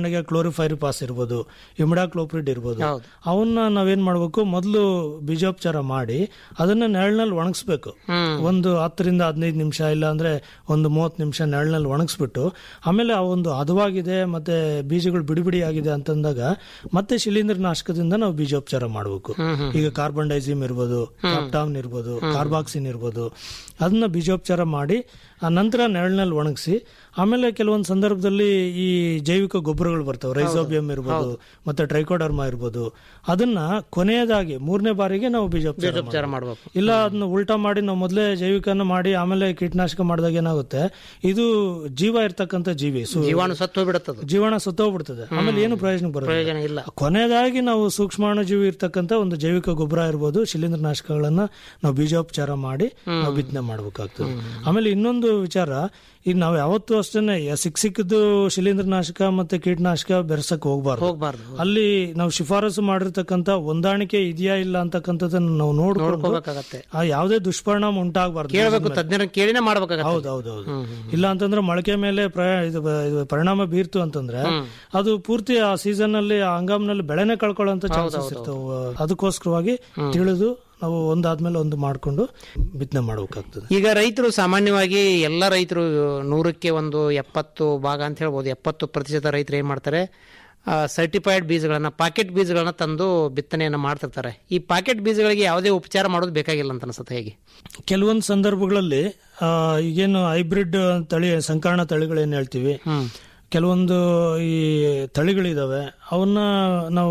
ಉದಾಹರಣೆಗೆ ಕ್ಲೋರಿಫೈರಿಪಾಸ್ ಇರ್ಬೋದು ಇಮಿಡಾಕ್ಲೋಪ್ರಿಡ್ ಇರ್ಬೋದು ಅವನ್ನ ನಾವೇನ್ ಮಾಡ್ಬೇಕು ಮೊದಲು ಬೀಜೋಪಚಾರ ಮಾಡಿ ಅದನ್ನ ನೆರಳಿನಲ್ಲಿ ಒಣಗಿಸ್ಬೇಕು ಒಂದು ಹತ್ತರಿಂದ ಹದಿನೈದು ನಿಮಿಷ ಇಲ್ಲ ಅಂದ್ರೆ ಒಂದು ಮೂವತ್ತು ನಿಮಿಷ ನೆರಳಿನಲ್ಲಿ ಒಣಗಿಸ್ಬಿಟ್ಟು ಆಮೇಲೆ ಆ ಒಂದು ಹದವಾಗಿದೆ ಮತ್ತೆ ಬೀಜಗಳು ಬಿಡಿ ಬಿಡಿ ಆಗಿದೆ ಅಂತಂದಾಗ ಮತ್ತೆ ಶಿಲೀಂಧ್ರ ನಾಶಕದಿಂದ ನಾವು ಬೀಜೋಪಚಾರ ಮಾಡಬೇಕು ಈಗ ಕಾರ್ಬನ್ ಡೈಸಿಮ್ ಇರ್ಬೋದು ಕ್ಯಾಪ್ಟಾಮ್ನ್ ಇರ್ಬೋದು ಕಾರ್ಬಾಕ್ಸಿನ್ ಇರ್ಬೋದು ಅದನ್ನ ಬೀಜೋಪಚಾರ ಮಾಡಿ ಆ ನಂತರ ನೆರಳಿನಲ್ಲಿ ಒಣಗಿಸಿ ಆಮೇಲೆ ಕೆಲವೊಂದು ಸಂದರ್ಭದಲ್ಲಿ ಈ ಜೈವಿಕ ಗೊಬ್ಬರಗಳು ಬರ್ತವೆ ರೈಸೋಬಿಯಂ ಇರ್ಬೋದು ಮತ್ತೆ ಟ್ರೈಕೋಡರ್ಮಾ ಇರ್ಬೋದು ಅದನ್ನ ಕೊನೆಯದಾಗಿ ಮೂರನೇ ಬಾರಿಗೆ ನಾವು ಬೀಜೋಪಚಾರ
ಬೀಜೋಪಚಾರ
ಮಾಡ್ಬೇಕು.
ಮಾಡ್ಬೇಕು.
ಇಲ್ಲ ಅದನ್ನ ಉಲ್ಟಾ ಮಾಡಿ ನಾವು ಮೊದಲೇ ಜೈವಿಕನ ಮಾಡಿ ಆಮೇಲೆ ಕೀಟನಾಶಕ ಮಾಡಿದಾಗ ಏನಾಗುತ್ತೆ ಇದು ಜೀವ ಇರ್ತಕ್ಕಂಥ ಜೀವಿ ಸು-
ಜೀವಾಣು ಸತ್ತು ಹೋಗ್ಬಿಡುತ್ತದೆ
ಜೀವಾಣು ಸತ್ತೋಗ್ಬಿಡ್ತದೆ ಆಮೇಲೆ ಏನು ಪ್ರಯೋಜನ ಬರೋದು
ಪ್ರಯೋಜನ ಇಲ್ಲ
ಕೊನೆಯದಾಗಿ ನಾವು ಸೂಕ್ಷ್ಮಾಣುಜೀವಿ ಇರ್ತಕ್ಕಂಥ ಒಂದು ಜೈವಿಕ ಗೊಬ್ಬರ ಇರ್ಬೋದು ಶಿಲೀಂಧ್ರ ನಾಶಕಗಳನ್ನ ನಾವು ಬೀಜೋಪಚಾರ ಮಾಡಿ ನಾವು ಬಿತ್ತನೆ ಮಾಡ್ಬೇಕಾಗ್ತದೆ ಆಮೇಲೆ ಇನ್ನೊಂದು ವಿಚಾರ ಈಗ ನಾವು ಯಾವತ್ತೂ ಅಷ್ಟೇನೆ ಸಿಕ್ ಸಿಕ್ಕದ್ದು ಶಿಲೀಂಧ್ರ ನಾಶಕ ಮತ್ತೆ ಕೀಟನಾಶಕ ಬೆರೆಸಕ್ ಹೋಗ್ಬಾರ್ದು
ಹೋಗ್ಬಾರ್ದು
ಅಲ್ಲಿ ನಾವು ಶಿಫಾರಸು ಮಾಡಿರ್ತಕ್ಕಂಥ ಹೊಂದಾಣಿಕೆ ಇದೆಯಾ ಇಲ್ಲ ಅಂತಕ್ಕಂಥದ್ದನ್ನ ನಾವು ನೋಡ್ಕೊಂಡು
ನೋಡ್ಕೋಬೇಕಾಗತ್ತೆ
ಆ ಯಾವುದೇ ದುಷ್ಪರಿಣಾಮ ಉಂಟಾಗಬಾರ್ದು
ಕೇಳಬೇಕು ತಜ್ಞರ ಕೇಳಿನೇ ಮಾಡ್ಬೇಕಾಗತ್ತೆ
ಹೌದು ಹೌದು ಹೌದು ಇಲ್ಲ ಅಂತಂದ್ರೆ ಮೊಳಕೆ ಮೇಲೆ ಪ್ರ- ಇದು ಬ- ಇದು ಪರಿಣಾಮ ಬೀರ್ತು ಅಂತಂದ್ರೆ ಅದು ಪೂರ್ತಿ ಆ ಸೀಸನ್ ಅಲ್ಲಿ ಆ ಹಂಗಾಮ್ನಲ್ಲಿ ಬೆಳೆನೆ ಕಳ್ಕೊಳ್ಳೋಂತ ಚಾನ್ಸಸ್ ಇರ್ತಾವ ಅದಕ್ಕೋಸ್ಕರವಾಗಿ ತಿಳಿದು ನಾವು ಒಂದಾದ್ಮೇಲೆ ಒಂದು ಮಾಡ್ಕೊಂಡು ಬಿತ್ತನೆ ಮಾಡ್ಬೇಕಾಗ್ತದೆ
ಈಗ ರೈತರು ಸಾಮಾನ್ಯವಾಗಿ ಎಲ್ಲ ರೈತರು ನೂರಕ್ಕೆ ಒಂದು ಎಪ್ಪತ್ತು ಭಾಗ ಅಂತ ಹೇಳ್ಬೋದು ಎಪ್ಪತ್ತು ಪ್ರತಿಶತ ರೈತರು ಏನ್ ಮಾಡ್ತಾರೆ ಸರ್ಟಿಫೈಡ್ ಬೀಜಗಳನ್ನ ಪಾಕೆಟ್ ಬೀಜಗಳನ್ನ ತಂದು ಬಿತ್ತನೆಯನ್ನ ಮಾಡ್ತಿರ್ತಾರೆ ಈ ಪಾಕೆಟ್ ಬೀಜಗಳಿಗೆ ಯಾವುದೇ ಉಪಚಾರ ಮಾಡೋದು ಬೇಕಾಗಿಲ್ಲ ಅಂತ ಅನ್ಸುತ್ತೆ ಹೇಗೆ
ಕೆಲವೊಂದು ಸಂದರ್ಭಗಳಲ್ಲಿ ಆ, ಈಗೇನು ಹೈಬ್ರಿಡ್ ತಳಿ ಸಂಕರಣ ತಳಿಗಳೇನು ಹೇಳ್ತೀವಿ ಕೆಲವೊಂದು ಈ ತಳಿಗಳಿದಾವೆ ಅವನ್ನ ನಾವು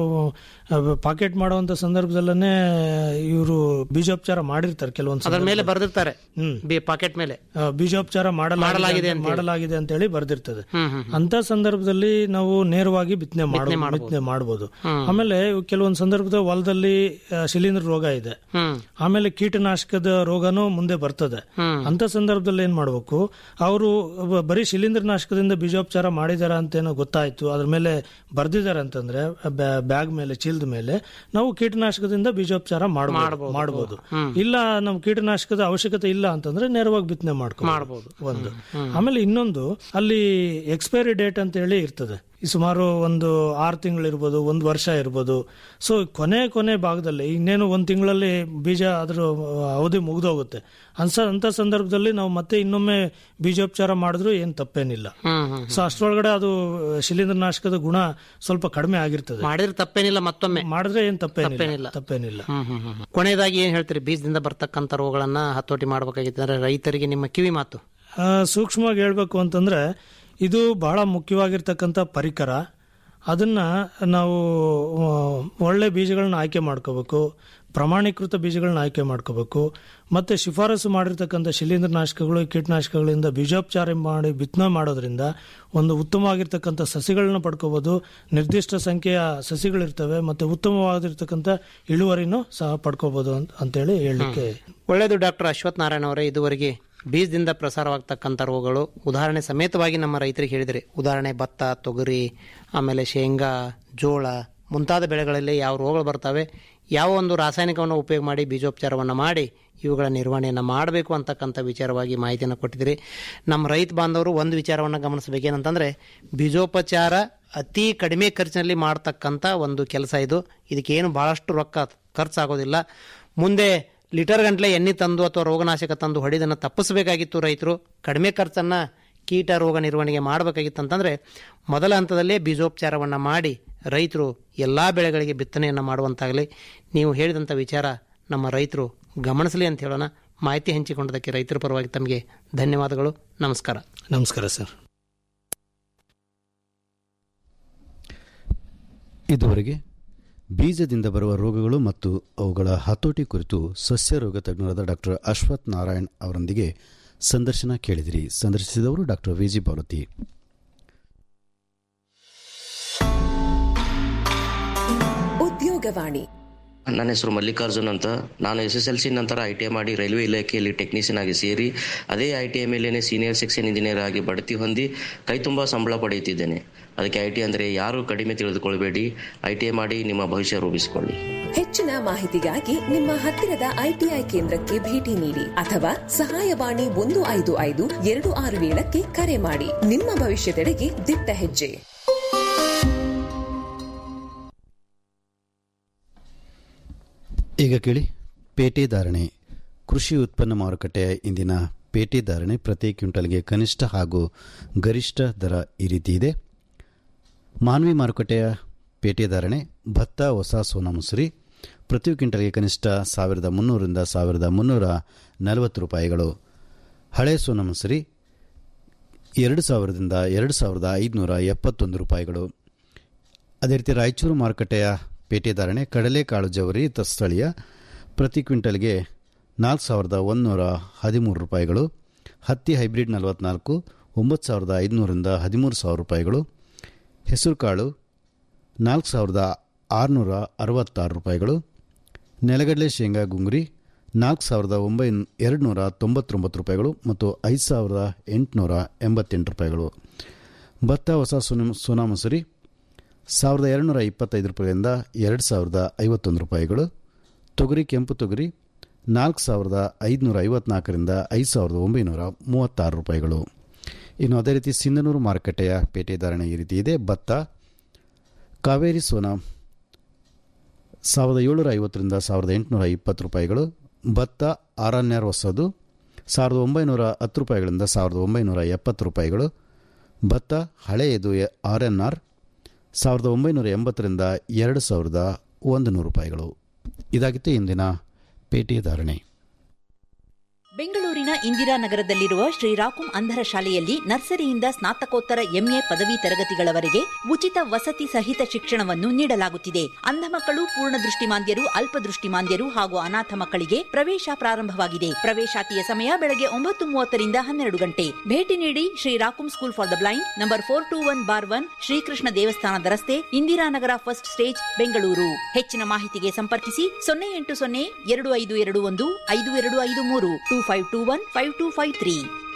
ಪಾಕೆಟ್ ಮಾಡುವಂತ ಸಂದರ್ಭದಲ್ಲೇ ಇವರು ಬೀಜೋಪಚಾರ ಮಾಡಿರ್ತಾರೆ ಕೆಲವೊಂದು
ಅದ್ರ ಮೇಲೆ
ಸಂದರ್ಭದಲ್ಲಿ.
ಬರ್ದಿರ್ತಾರೆ
ಹ್ಮ್.
ಪಾಕೆಟ್ ಮೇಲೆ
ಆ, ಬೀಜೋಪಚಾರ
ಮಾಡಲಾಗಿದೆ
ಮಾಡಲಾಗಿದೆ
ಅಂತ ಹೇಳಿ.
ಮಾಡಲಾಗಿದೆ ಅಂತ ಹೇಳಿ ಬರ್ದಿರ್ತದೆ
ಹ್ಮ್, ಹ್ಮ್,
ಅಂತ ಸಂದರ್ಭದಲ್ಲಿ ನಾವು ನೇರವಾಗಿ ಬಿತ್ತನೆ ಮಾಡ
ಬಿತ್ತನೆ ಮಾಡ್ಬೋದು.
ಬಿತ್ತನೆ ಮಾಡಬಹುದು
ಹ್ಮ್.
ಆಮೇಲೆ ಕೆಲವೊಂದು ಸಂದರ್ಭದ ಹೊಲದಲ್ಲಿ ಆ, ಶಿಲೀಂಧ್ರ ರೋಗ ಇದೆ
ಹ್ಮ್
ಆಮೇಲೆ ಕೀಟನಾಶಕದ ರೋಗನೂ ಮುಂದೆ ಬರ್ತದೆ
ಹ್ಮ್.
ಅಂತ ಸಂದರ್ಭದಲ್ಲಿ ಏನ್ ಮಾಡ್ಬೇಕು ಅವರು ಬರೀ ಶಿಲೀಂಧ್ರ ನಾಶಕದಿಂದ ಬೀಜೋಪಚಾರ ಮಾಡಿದಾರ ಅಂತ ಏನೋ ಗೊತ್ತಾಯ್ತು ಅದ್ರ ಮೇಲೆ ಬರ್ದಿದ್ದಾರೆ ಅಂತಂದ್ರೆ ಬ್ಯಾಗ್ ಮೇಲೆ ಚೀಲದ ಮೇಲೆ ನಾವು ಕೀಟನಾಶಕದಿಂದ ಬೀಜೋಪಚಾರ
ಮಾಡ್ಬೋದು.
ಮಾಡಬಹುದು ಮಾಡಬಹುದು
ಹ್ಮ್.
ಇಲ್ಲ ನಮ್ ಕೀಟನಾಶಕದ ಅವಶ್ಯಕತೆ ಇಲ್ಲ ಅಂತಂದ್ರೆ ನೇರವಾಗಿ ಬಿತ್ತನೆ ಮಾಡ್ಕೊ
ಮಾಡ್ಬೋದು.
ಒಂದು ಆಮೇಲೆ ಇನ್ನೊಂದು ಅಲ್ಲಿ ಎಕ್ಸ್ಪೈರಿ ಡೇಟ್ ಅಂತ ಹೇಳಿ ಇರ್ತದೆ ಈ ಸುಮಾರು ಒಂದು ಆರು ತಿಂಗಳಿರ್ಬೋದು ಒಂದು ವರ್ಷ ಇರ್ಬೋದು ಸೊ ಕೊನೆ ಕೊನೆ ಭಾಗದಲ್ಲಿ ಇನ್ನೇನು ಒಂದು ತಿಂಗಳಲ್ಲಿ ಬೀಜ ಅದ್ರ ಅವಧಿ ಮುಗ್ದೋಗುತ್ತೆ ಅನ್ಸ ಅಂತ ಸಂದರ್ಭದಲ್ಲಿ ನಾವು ಮತ್ತೆ ಇನ್ನೊಮ್ಮೆ ಬೀಜೋಪಚಾರ ಮಾಡಿದ್ರು ಏನ್ ತಪ್ಪೇನಿಲ್ಲ
ಹ್ಮ್ ಹ್ಮ್
ಸೊ ಅಷ್ಟರೊಳಗಡೆ ಅದು ಶಿಲೀಂಧ್ರ ನಾಶಕದ ಗುಣ ಸ್ವಲ್ಪ ಕಡಿಮೆ ಆಗಿರ್ತದೆ
ಮಾಡಿದ್ರೆ ತಪ್ಪೇನಿಲ್ಲ ಮತ್ತೊಮ್ಮೆ
ಮಾಡಿದ್ರೆ ಏನ್ ತಪ್ಪೇನಿಲ್ಲ
ತಪ್ಪೇನಿಲ್ಲ.
ತಪ್ಪೇನಿಲ್ಲ
ಹ್ಮ್ ಹ್ಮ್ ಹ್ಮ್ ಹ್ಮ್. ಕೊನೆಯದಾಗಿ ಏನ್ ಹೇಳ್ತೀರಿ ಬೀಜದಿಂದ ಬರ್ತಕ್ಕಂಥ ರೋಗಗಳನ್ನ ಹತೋಟಿ ಮಾಡಬೇಕಾಗಿದ್ದಾರೆ ರೈತರಿಗೆ ನಿಮ್ಮ ಕಿವಿ ಮಾತು
ಆ, ಸೂಕ್ಷ್ಮವಾಗಿ ಹೇಳ್ಬೇಕು ಅಂತಂದ್ರೆ ಇದು ಬಹಳ ಮುಖ್ಯವಾಗಿರ್ತಕ್ಕಂಥ ಪರಿಕರ ಅದನ್ನ ನಾವು ಆ, ಒಳ್ಳೆ ಬೀಜಗಳನ್ನ ಆಯ್ಕೆ ಮಾಡ್ಕೋಬೇಕು ಪ್ರಮಾಣೀಕೃತ ಬೀಜಗಳನ್ನ ಆಯ್ಕೆ ಮಾಡ್ಕೋಬೇಕು ಮತ್ತೆ ಶಿಫಾರಸು ಮಾಡಿರ್ತಕ್ಕಂಥ ಶಿಲೀಂಧ್ರ ನಾಶಕಗಳು ಕೀಟನಾಶಕಗಳಿಂದ ಬೀಜೋಪಚಾರ ಮಾಡಿ ಬಿತ್ತನೆ ಮಾಡೋದ್ರಿಂದ ಒಂದು ಉತ್ತಮವಾಗಿರ್ತಕ್ಕಂಥ ಸಸಿಗಳನ್ನ ಪಡ್ಕೋಬಹುದು ನಿರ್ದಿಷ್ಟ ಸಂಖ್ಯೆಯ ಸಸಿಗಳಿರ್ತವೆ ಮತ್ತೆ ಉತ್ತಮವಾಗಿರ್ತಕ್ಕಂಥ ಇಳುವರಿನೂ ಸಹ ಪಡ್ಕೋಬಹುದು ಅಂತ ಅಂತೇಳಿ ಹೇಳಲಿಕ್ಕೆ
ಒಳ್ಳೆಯದು ಡಾಕ್ಟರ್ ಅಶ್ವಥ್ ನಾರಾಯಣ ಅವರೇ ಇದುವರೆಗೆ ಬೀಜದಿಂದ ಪ್ರಸಾರವಾಗ್ತಕ್ಕಂಥ ರೋಗಗಳು ಉದಾಹರಣೆ ಸಮೇತವಾಗಿ ನಮ್ಮ ರೈತರಿಗೆ ಹೇಳಿದರೆ ಉದಾಹರಣೆ ಭತ್ತ ತೊಗರಿ ಆಮೇಲೆ ಶೇಂಗಾ ಜೋಳ ಮುಂತಾದ ಬೆಳೆಗಳಲ್ಲಿ ಯಾವ ರೋಗಗಳು ಬರ್ತವೆ ಯಾವ ಒಂದು ರಾಸಾಯನಿಕವನ್ನು ಉಪಯೋಗ ಮಾಡಿ ಬೀಜೋಪಚಾರವನ್ನು ಮಾಡಿ ಇವುಗಳ ನಿರ್ವಹಣೆಯನ್ನು ಮಾಡಬೇಕು ಅಂತಕ್ಕಂಥ ವಿಚಾರವಾಗಿ ಮಾಹಿತಿಯನ್ನು ಕೊಟ್ಟಿದ್ದೀರಿ ನಮ್ಮ ರೈತ ಬಾಂಧವರು ಒಂದು ವಿಚಾರವನ್ನು ಗಮನಿಸಬೇಕೇನಂತಂದರೆ ಬೀಜೋಪಚಾರ ಅತಿ ಕಡಿಮೆ ಖರ್ಚಿನಲ್ಲಿ ಮಾಡ್ತಕ್ಕಂಥ ಒಂದು ಕೆಲಸ ಇದು ಇದಕ್ಕೇನು ಭಾಳಷ್ಟು ರೊಕ್ಕ ಖರ್ಚಾಗೋದಿಲ್ಲ ಮುಂದೆ ಲೀಟರ್ ಗಂಟ್ಲೆ ಎಣ್ಣೆ ತಂದು ಅಥವಾ ರೋಗನಾಶಕ ತಂದು ಹೊಡಿದನ್ನು ತಪ್ಪಿಸಬೇಕಾಗಿತ್ತು ರೈತರು ಕಡಿಮೆ ಖರ್ಚನ್ನು ಕೀಟ ರೋಗ ನಿರ್ವಹಣೆಗೆ ಮಾಡಬೇಕಾಗಿತ್ತು ಅಂತಂದರೆ ಮೊದಲ ಹಂತದಲ್ಲೇ ಬೀಜೋಪಚಾರವನ್ನು ಮಾಡಿ ರೈತರು ಎಲ್ಲ ಬೆಳೆಗಳಿಗೆ ಬಿತ್ತನೆಯನ್ನು ಮಾಡುವಂತಾಗಲಿ ನೀವು ಹೇಳಿದಂಥ ವಿಚಾರ ನಮ್ಮ ರೈತರು ಗಮನಿಸಲಿ ಅಂತ ಹೇಳೋಣ ಮಾಹಿತಿ ಹಂಚಿಕೊಂಡದಕ್ಕೆ ರೈತರ ಪರವಾಗಿ ತಮಗೆ ಧನ್ಯವಾದಗಳು ನಮಸ್ಕಾರ
ನಮಸ್ಕಾರ ಸರ್
ಇದುವರೆಗೆ ಬೀಜದಿಂದ ಬರುವ ರೋಗಗಳು ಮತ್ತು ಅವುಗಳ ಹತೋಟಿ ಕುರಿತು ಸಸ್ಯ ರೋಗ ತಜ್ಞರಾದ ಡಾಕ್ಟರ್ ಅಶ್ವಥ್ ನಾರಾಯಣ್ ಅವರೊಂದಿಗೆ ಸಂದರ್ಶನ ಕೇಳಿದಿರಿ ಸಂದರ್ಶಿಸಿದವರು ಡಾಕ್ಟರ್ ವಿಜಿ ಪಾರ್ವತಿ
ಉದ್ಯೋಗವಾಣಿ
ನನ್ನ ಹೆಸರು ಮಲ್ಲಿಕಾರ್ಜುನ್ ಅಂತ ನಾನು ಎಸ್ ಎಸ್ ಎಲ್ ಸಿ ನಂತರ ಐ ಟಿ ಐ ಮಾಡಿ ರೈಲ್ವೆ ಇಲಾಖೆಯಲ್ಲಿ ಟೆಕ್ನಿಷಿಯನ್ ಆಗಿ ಸೇರಿ ಅದೇ ಐ ಟಿ ಐ ಮೇಲೇನೆ ಸೀನಿಯರ್ ಸೆಕ್ಷನ್ ಇಂಜಿನಿಯರ್ ಆಗಿ ಬಡ್ತಿ ಹೊಂದಿ ಕೈ ತುಂಬ ಸಂಬಳ ಪಡೆಯುತ್ತಿದ್ದೇನೆ ಅದಕ್ಕೆ ಐ ಟಿ ಅಂದರೆ ಯಾರು ಕಡಿಮೆ ತಿಳಿದುಕೊಳ್ಬೇಡಿ ಐ ಟಿ ಐ ಮಾಡಿ ನಿಮ್ಮ ಭವಿಷ್ಯ ರೂಪಿಸಿಕೊಳ್ಳಿ
ಹೆಚ್ಚಿನ ಮಾಹಿತಿಗಾಗಿ ನಿಮ್ಮ ಹತ್ತಿರದ ಐಟಿಐ ಕೇಂದ್ರಕ್ಕೆ ಭೇಟಿ ನೀಡಿ ಅಥವಾ ಸಹಾಯವಾಣಿ ಒಂದು ಐದು ಐದು ಎರಡು ಆರು ಏಳಕ್ಕೆ ಕರೆ ಮಾಡಿ ನಿಮ್ಮ ಭವಿಷ್ಯದೆಡೆಗೆ ದಿಟ್ಟ ಹೆಜ್ಜೆ
ಈಗ ಕೇಳಿ ಪೇಟೆ ಧಾರಣೆ ಕೃಷಿ ಉತ್ಪನ್ನ ಮಾರುಕಟ್ಟೆಯ ಇಂದಿನ ಪೇಟೆ ಧಾರಣೆ ಪ್ರತಿ ಕ್ವಿಂಟಲ್ಗೆ ಕನಿಷ್ಠ ಹಾಗೂ ಗರಿಷ್ಠ ದರ ಈ ರೀತಿ ಇದೆ ಮಾನ್ವಿ ಮಾರುಕಟ್ಟೆಯ ಪೇಟೆ ಧಾರಣೆ ಭತ್ತ ಹೊಸ ಸೋನಾ ಮುಸುರಿ ಪ್ರತಿ ಕ್ವಿಂಟಲ್ಗೆ ಕನಿಷ್ಠ ಸಾವಿರದ ಮುನ್ನೂರಿಂದ ಸಾವಿರದ ಮುನ್ನೂರ ನಲವತ್ತು ರೂಪಾಯಿಗಳು ಹಳೆ ಸೋನಾ ಮುಸುರಿ ಎರಡು ಸಾವಿರದಿಂದ ಎರಡು ಸಾವಿರದ ಐದುನೂರ ಎಪ್ಪತ್ತೊಂದು ರೂಪಾಯಿಗಳು ಅದೇ ರೀತಿ ರಾಯಚೂರು ಮಾರುಕಟ್ಟೆಯ ಪೇಟೆ ಧಾರಣೆ ಕಡಲೆಕಾಳು ಜವರಿ ತ- ಸ್ಥಳೀಯ ಪ್ರತಿ ಕ್ವಿಂಟಲ್ಗೆ ನಾಲ್ಕು ಸಾವಿರದ ಒಂದುನೂರ ಹದಿಮೂರು ರೂಪಾಯಿಗಳು ಹತ್ತಿ ಹೈಬ್ರಿಡ್ ನಲವತ್ನಾಲ್ಕು ಒಂಬತ್ತು ಸಾವಿರದ ಐದುನೂರಿಂದ ಹದಿಮೂರು ಸಾವಿರ ರೂಪಾಯಿಗಳು ಹೆಸರುಕಾಳು ನಾಲ್ಕು ಸಾವಿರದ ಆರುನೂರ ಅರವತ್ತಾರು ರೂಪಾಯಿಗಳು ನೆಲಗಡಲೆ ಶೇಂಗಾ ಗುಂಗುರಿ ನಾಲ್ಕು ಸಾವಿರದ ಒಂಬೈನ ಎರಡು ನೂರ ತೊಂಬತ್ತೊಂಬತ್ತು ರೂಪಾಯಿಗಳು ಮತ್ತು ಐದು ಸಾವಿರದ ಎಂಟುನೂರ ಎಂಬತ್ತೆಂಟು ರೂಪಾಯಿಗಳು ಭತ್ತ ಹೊಸ ಸೋನ ಸೋನಾ ಮಸೂರಿ ಸಾವಿರದ ಎರಡುನೂರ ಇಪ್ಪತ್ತೈದು ರೂಪಾಯಿಯಿಂದ ಎರಡು ಸಾವಿರದ ಐವತ್ತೊಂದು ರೂಪಾಯಿಗಳು ತೊಗರಿ ಕೆಂಪು ತೊಗರಿ ನಾಲ್ಕು ಸಾವಿರದ ಐದುನೂರ ಐವತ್ನಾಲ್ಕರಿಂದ ಐದು ಸಾವಿರದ ಒಂಬೈನೂರ ಮೂವತ್ತಾರು ರೂಪಾಯಿಗಳು ಇನ್ನು ಅದೇ ರೀತಿ ಸಿಂಧನೂರು ಮಾರುಕಟ್ಟೆಯ ಪೇಟೆ ಧಾರಣೆ ಈ ರೀತಿ ಇದೆ ಭತ್ತ ಕಾವೇರಿ ಸೋನಾ ಸಾವಿರದ ಏಳ್ನೂರ ಐವತ್ತರಿಂದ ಸಾವಿರದ ಎಂಟುನೂರ ಇಪ್ಪತ್ತು ರೂಪಾಯಿಗಳು ಭತ್ತ ಆರ್ ಎನ್ ಆರ್ ಹೊಸದು ಸಾವಿರದ ಒಂಬೈನೂರ ಹತ್ತು ರೂಪಾಯಿಗಳಿಂದ ಸಾವಿರದ ಒಂಬೈನೂರ ಎಪ್ಪತ್ತು ರೂಪಾಯಿಗಳು ಭತ್ತ ಹಳೆಯದು ಆರ್ ಎನ್ ಆರ್ ಸಾವಿರದ ಒಂಬೈನೂರ ಎಂಬತ್ತರಿಂದ ಎರಡು ಸಾವಿರದ ಒಂದು ನೂರು ರೂಪಾಯಿಗಳು ಇದಾಗಿತ್ತು ಇಂದಿನ ಪೇಟೆ ಧಾರಣೆ
ಬೆಂಗಳೂರಿನ ಇಂದಿರಾನಗರದಲ್ಲಿರುವ ಶ್ರೀರಾಕುಂ ಅಂಧರ ಶಾಲೆಯಲ್ಲಿ ನರ್ಸರಿಯಿಂದ ಸ್ನಾತಕೋತ್ತರ ಎಂಎ ಪದವಿ ತರಗತಿಗಳವರೆಗೆ ಉಚಿತ ವಸತಿ ಸಹಿತ ಶಿಕ್ಷಣವನ್ನು ನೀಡಲಾಗುತ್ತಿದೆ ಅಂಧ ಮಕ್ಕಳು ಪೂರ್ಣ ದೃಷ್ಟಿಮಾಂದ್ಯರು ಅಲ್ಪದೃಷ್ಟಿಮಾಂದ್ಯರು ಹಾಗೂ ಅನಾಥ ಮಕ್ಕಳಿಗೆ ಪ್ರವೇಶ ಪ್ರಾರಂಭವಾಗಿದೆ ಪ್ರವೇಶಾತಿಯ ಸಮಯ ಬೆಳಗ್ಗೆ ಒಂಬತ್ತು ಮೂವತ್ತರಿಂದ ಹನ್ನೆರಡು ಗಂಟೆ ಭೇಟಿ ನೀಡಿ ಶ್ರೀರಾಕುಂ school for the blind number four two one bar one Shrikrishna ದೇವಸ್ಥಾನದ ರಸ್ತೆ ಇಂದಿರಾನಗರ ಫಸ್ಟ್ ಸ್ಟೇಜ್ ಬೆಂಗಳೂರು ಹೆಚ್ಚಿನ ಮಾಹಿತಿಗೆ ಸಂಪರ್ಕಿಸಿ ಸೊನ್ನೆ ಎಂಟು ಸೊನ್ನೆ ಎರಡು ಐದು ಎರಡು ಒಂದು ಐದು ಎರಡು ಐದು ಮೂರು two five two one five two five three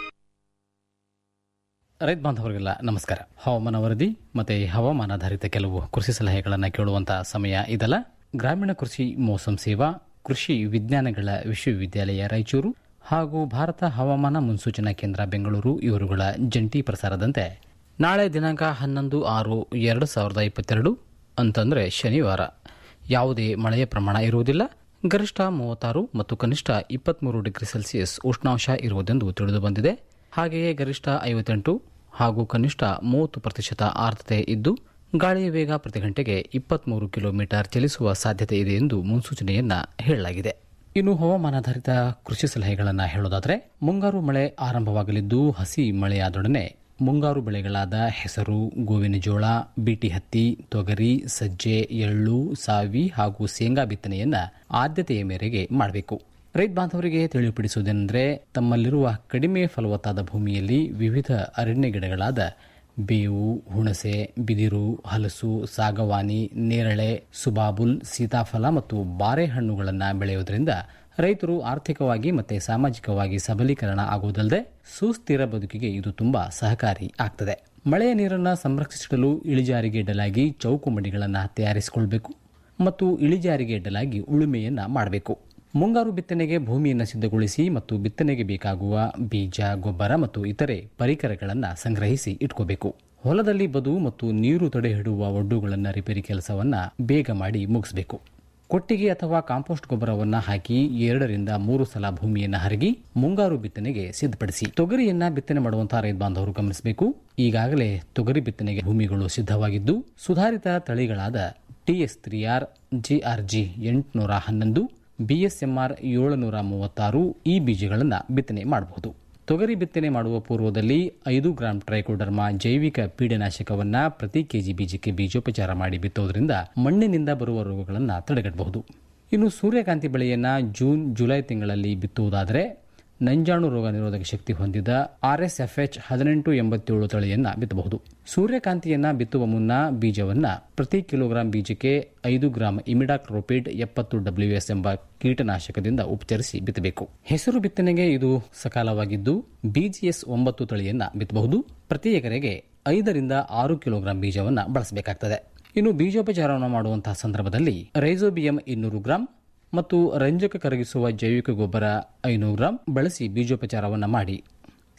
ರೈತ ಬಾಂಧವರಿಗೆಲ್ಲ ನಮಸ್ಕಾರ ಹವಾಮಾನ ವರದಿ ಮತ್ತೆ ಹವಾಮಾನಾಧಾರಿತ ಕೆಲವು ಕೃಷಿ ಸಲಹೆಗಳನ್ನು ಕೇಳುವಂತ ಸಮಯ ಇದಲ್ಲ ಗ್ರಾಮೀಣ ಕೃಷಿ ಮೋಸಂ ಸೇವಾ ಕೃಷಿ ವಿಜ್ಞಾನಗಳ ವಿಶ್ವವಿದ್ಯಾಲಯ ರಾಯಚೂರು ಹಾಗೂ ಭಾರತ ಹವಾಮಾನ ಮುನ್ಸೂಚನಾ ಕೇಂದ್ರ ಬೆಂಗಳೂರು ಇವರುಗಳ ಜಂಟಿ ಪ್ರಸಾರದಂತೆ ನಾಳೆ ದಿನಾಂಕ ಹನ್ನೊಂದು ಆರು ಎರಡು ಸಾವಿರದ ಇಪ್ಪತ್ತೆರಡು ಅಂತಂದ್ರೆ ಶನಿವಾರ ಯಾವುದೇ ಮಳೆಯ ಪ್ರಮಾಣ ಇರುವುದಿಲ್ಲ ಗರಿಷ್ಠ ಮೂವತ್ತಾರು ಮತ್ತು ಕನಿಷ್ಠ ಇಪ್ಪತ್ಮೂರು ಡಿಗ್ರಿ ಸೆಲ್ಸಿಯಸ್ ಉಷ್ಣಾಂಶ ಇರುವುದೆಂದು ತಿಳಿದು ಬಂದಿದೆ ಹಾಗೆಯೇ ಗರಿಷ್ಠ ಐವತ್ತೆಂಟು ಹಾಗೂ ಕನಿಷ್ಠ ಮೂವತ್ತು ಪ್ರತಿಶತ ಆರ್ದ್ರತೆ ಇದ್ದು ಗಾಳಿಯ ವೇಗ ಪ್ರತಿ ಗಂಟೆಗೆ ಇಪ್ಪತ್ಮೂರು ಕಿಲೋಮೀಟರ್ ಚಲಿಸುವ ಸಾಧ್ಯತೆ ಇದೆ ಎಂದು ಮುನ್ಸೂಚನೆಯನ್ನ ಹೇಳಲಾಗಿದೆ ಇನ್ನು ಹವಾಮಾನಾಧಾರಿತ ಕೃಷಿ ಸಲಹೆಗಳನ್ನು ಹೇಳೋದಾದರೆ ಮುಂಗಾರು ಮಳೆ ಆರಂಭವಾಗಲಿದ್ದು ಹಸಿ ಮಳೆಯಾದೊಡನೆ ಮುಂಗಾರು ಬೆಳೆಗಳಾದ ಹೆಸರು ಗೋವಿನ ಜೋಳ ಬೀಟಿ ಹತ್ತಿ ತೊಗರಿ ಸಜ್ಜೆ ಎಳ್ಳು ಸಾವಿ ಹಾಗೂ ಶೇಂಗಾ ಬಿತ್ತನೆಯನ್ನ ಆದ್ಯತೆಯ ಮೇರೆಗೆ ಮಾಡಬೇಕು ರೈತ ಬಾಂಧವರಿಗೆ ತಿಳಿಪಡಿಸುವುದೇನೆಂದರೆ ತಮ್ಮಲ್ಲಿರುವ ಕಡಿಮೆ ಫಲವತ್ತಾದ ಭೂಮಿಯಲ್ಲಿ ವಿವಿಧ ಅರಣ್ಯ ಗಿಡಗಳಾದ ಬೇವು ಹುಣಸೆ ಬಿದಿರು ಹಲಸು ಸಾಗವಾನಿ ನೇರಳೆ ಸುಬಾಬುಲ್ ಸೀತಾಫಲ ಮತ್ತು ಬಾರೆಹಣ್ಣುಗಳನ್ನು ಬೆಳೆಯುವುದರಿಂದ ರೈತರು ಆರ್ಥಿಕವಾಗಿ ಮತ್ತು ಸಾಮಾಜಿಕವಾಗಿ ಸಬಲೀಕರಣ ಆಗುವುದಲ್ಲದೆ ಸುಸ್ಥಿರ ಬದುಕಿಗೆ ಇದು ತುಂಬಾ ಸಹಕಾರಿ ಆಗ್ತದೆ ಮಳೆಯ ನೀರನ್ನು ಸಂರಕ್ಷಿಸಲು ಇಳಿಜಾರಿಗೆ ಇಡಲಾಗಿ ಚೌಕು ಮಡಿಗಳನ್ನು ತಯಾರಿಸಿಕೊಳ್ಬೇಕು ಮತ್ತು ಇಳಿಜಾರಿಗೆ ಇಡಲಾಗಿ ಉಳುಮೆಯನ್ನ ಮಾಡಬೇಕು ಮುಂಗಾರು ಬಿತ್ತನೆಗೆ ಭೂಮಿಯನ್ನು ಸಿದ್ಧಗೊಳಿಸಿ ಮತ್ತು ಬಿತ್ತನೆಗೆ ಬೇಕಾಗುವ ಬೀಜ ಗೊಬ್ಬರ ಮತ್ತು ಇತರೆ ಪರಿಕರಗಳನ್ನು ಸಂಗ್ರಹಿಸಿ ಇಟ್ಕೋಬೇಕು ಹೊಲದಲ್ಲಿ ಬದು ಮತ್ತು ನೀರು ತಡೆಹಿಡುವ ಒಡ್ಡುಗಳನ್ನು ರಿಪೇರಿ ಕೆಲಸವನ್ನ ಬೇಗ ಮಾಡಿ ಮುಗಿಸಬೇಕು ಕೊಟ್ಟಿಗೆ ಅಥವಾ ಕಾಂಪೋಸ್ಟ್ ಗೊಬ್ಬರವನ್ನ ಹಾಕಿ ಎರಡರಿಂದ ಮೂರು ಸಲ ಭೂಮಿಯನ್ನ ಹರಗಿ ಮುಂಗಾರು ಬಿತ್ತನೆಗೆ ಸಿದ್ಧಪಡಿಸಿ ತೊಗರಿಯನ್ನ ಬಿತ್ತನೆ ಮಾಡುವಂತಹ ರೈತ ಬಾಂಧವರು ಗಮನಿಸಬೇಕು ಈಗಾಗಲೇ ತೊಗರಿ ಬಿತ್ತನೆಗೆ ಭೂಮಿಗಳು ಸಿದ್ಧವಾಗಿದ್ದು ಸುಧಾರಿತ ತಳಿಗಳಾದ ಟಿಎಸ್ ತ್ರೀ ಆರ್ ಜಿಆರ್ಜಿ ಎಂಟುನೂರ ಹನ್ನೊಂದು ಬಿಎಸ್ಎಂಆರ್ ಏಳುನೂರ ಮೂವತ್ತಾರು ಈ ಬೀಜಗಳನ್ನು ಬಿತ್ತನೆ ಮಾಡಬಹುದು ತೊಗರಿ ಬಿತ್ತನೆ ಮಾಡುವ ಪೂರ್ವದಲ್ಲಿ ಐದು ಗ್ರಾಂ ಟ್ರೈಕೋಡರ್ಮಾ ಜೈವಿಕ ಪೀಡನಾಶಕವನ್ನ ಪ್ರತಿ ಕೆಜಿ ಬೀಜಕ್ಕೆ ಬೀಜೋಪಚಾರ ಮಾಡಿ ಬಿತ್ತೋದ್ರಿಂದ ಮಣ್ಣಿನಿಂದ ಬರುವ ರೋಗಗಳನ್ನು ತಡೆಗಟ್ಟಬಹುದು ಇನ್ನು ಸೂರ್ಯಕಾಂತಿ ಬೆಳೆಯನ್ನ ಜೂನ್ ಜುಲೈ ತಿಂಗಳಲ್ಲಿ ಬಿತ್ತುವುದಾದರೆ ನಂಜಾಣು ರೋಗ ನಿರೋಧಕ ಶಕ್ತಿ ಹೊಂದಿದ ಆರ್ಎಸ್ಎಫ್ಎಚ್ ಹದಿನೆಂಟು ಎಂಬತ್ತೇಳು ತಳಿಯನ್ನ ಬಿತ್ತಬಹುದು ಸೂರ್ಯಕಾಂತಿಯನ್ನ ಬಿತ್ತುವ ಮುನ್ನ ಬೀಜವನ್ನ ಪ್ರತಿ ಕಿಲೋಗ್ರಾಂ ಬೀಜಕ್ಕೆ ಐದು ಗ್ರಾಂ ಇಮಿಡಾಕ್ರೋಪಿಡ್ ಎಪ್ಪತ್ತು ಡಬ್ಲ್ಯೂಎಸ್ ಎಂಬ ಕೀಟನಾಶಕದಿಂದ ಉಪಚರಿಸಿ ಬಿತ್ತಬೇಕು ಹೆಸರು ಬಿತ್ತನೆಗೆ ಇದು ಸಕಾಲವಾಗಿದ್ದು ಬಿಜಿಎಸ್ ಒಂಬತ್ತು ತಳಿಯನ್ನ ಬಿತ್ತಬಹುದು ಪ್ರತಿ ಎಕರೆಗೆ ಐದರಿಂದ ಆರು ಕಿಲೋಗ್ರಾಂ ಬೀಜವನ್ನ ಬಳಸಬೇಕಾಗ್ತದೆ ಇನ್ನು ಬೀಜೋಪಚಾರವನ್ನು ಮಾಡುವಂತಹ ಸಂದರ್ಭದಲ್ಲಿ ರೈಸೋಬಿಯಂ ಇನ್ನೂರು ಗ್ರಾಂ ಮತ್ತು ರಂಜಕ ಕರಗಿಸುವ ಜೈವಿಕ ಗೊಬ್ಬರ ಐನೂರು ಗ್ರಾಂ ಬಳಸಿ ಬೀಜೋಪಚಾರವನ್ನು ಮಾಡಿ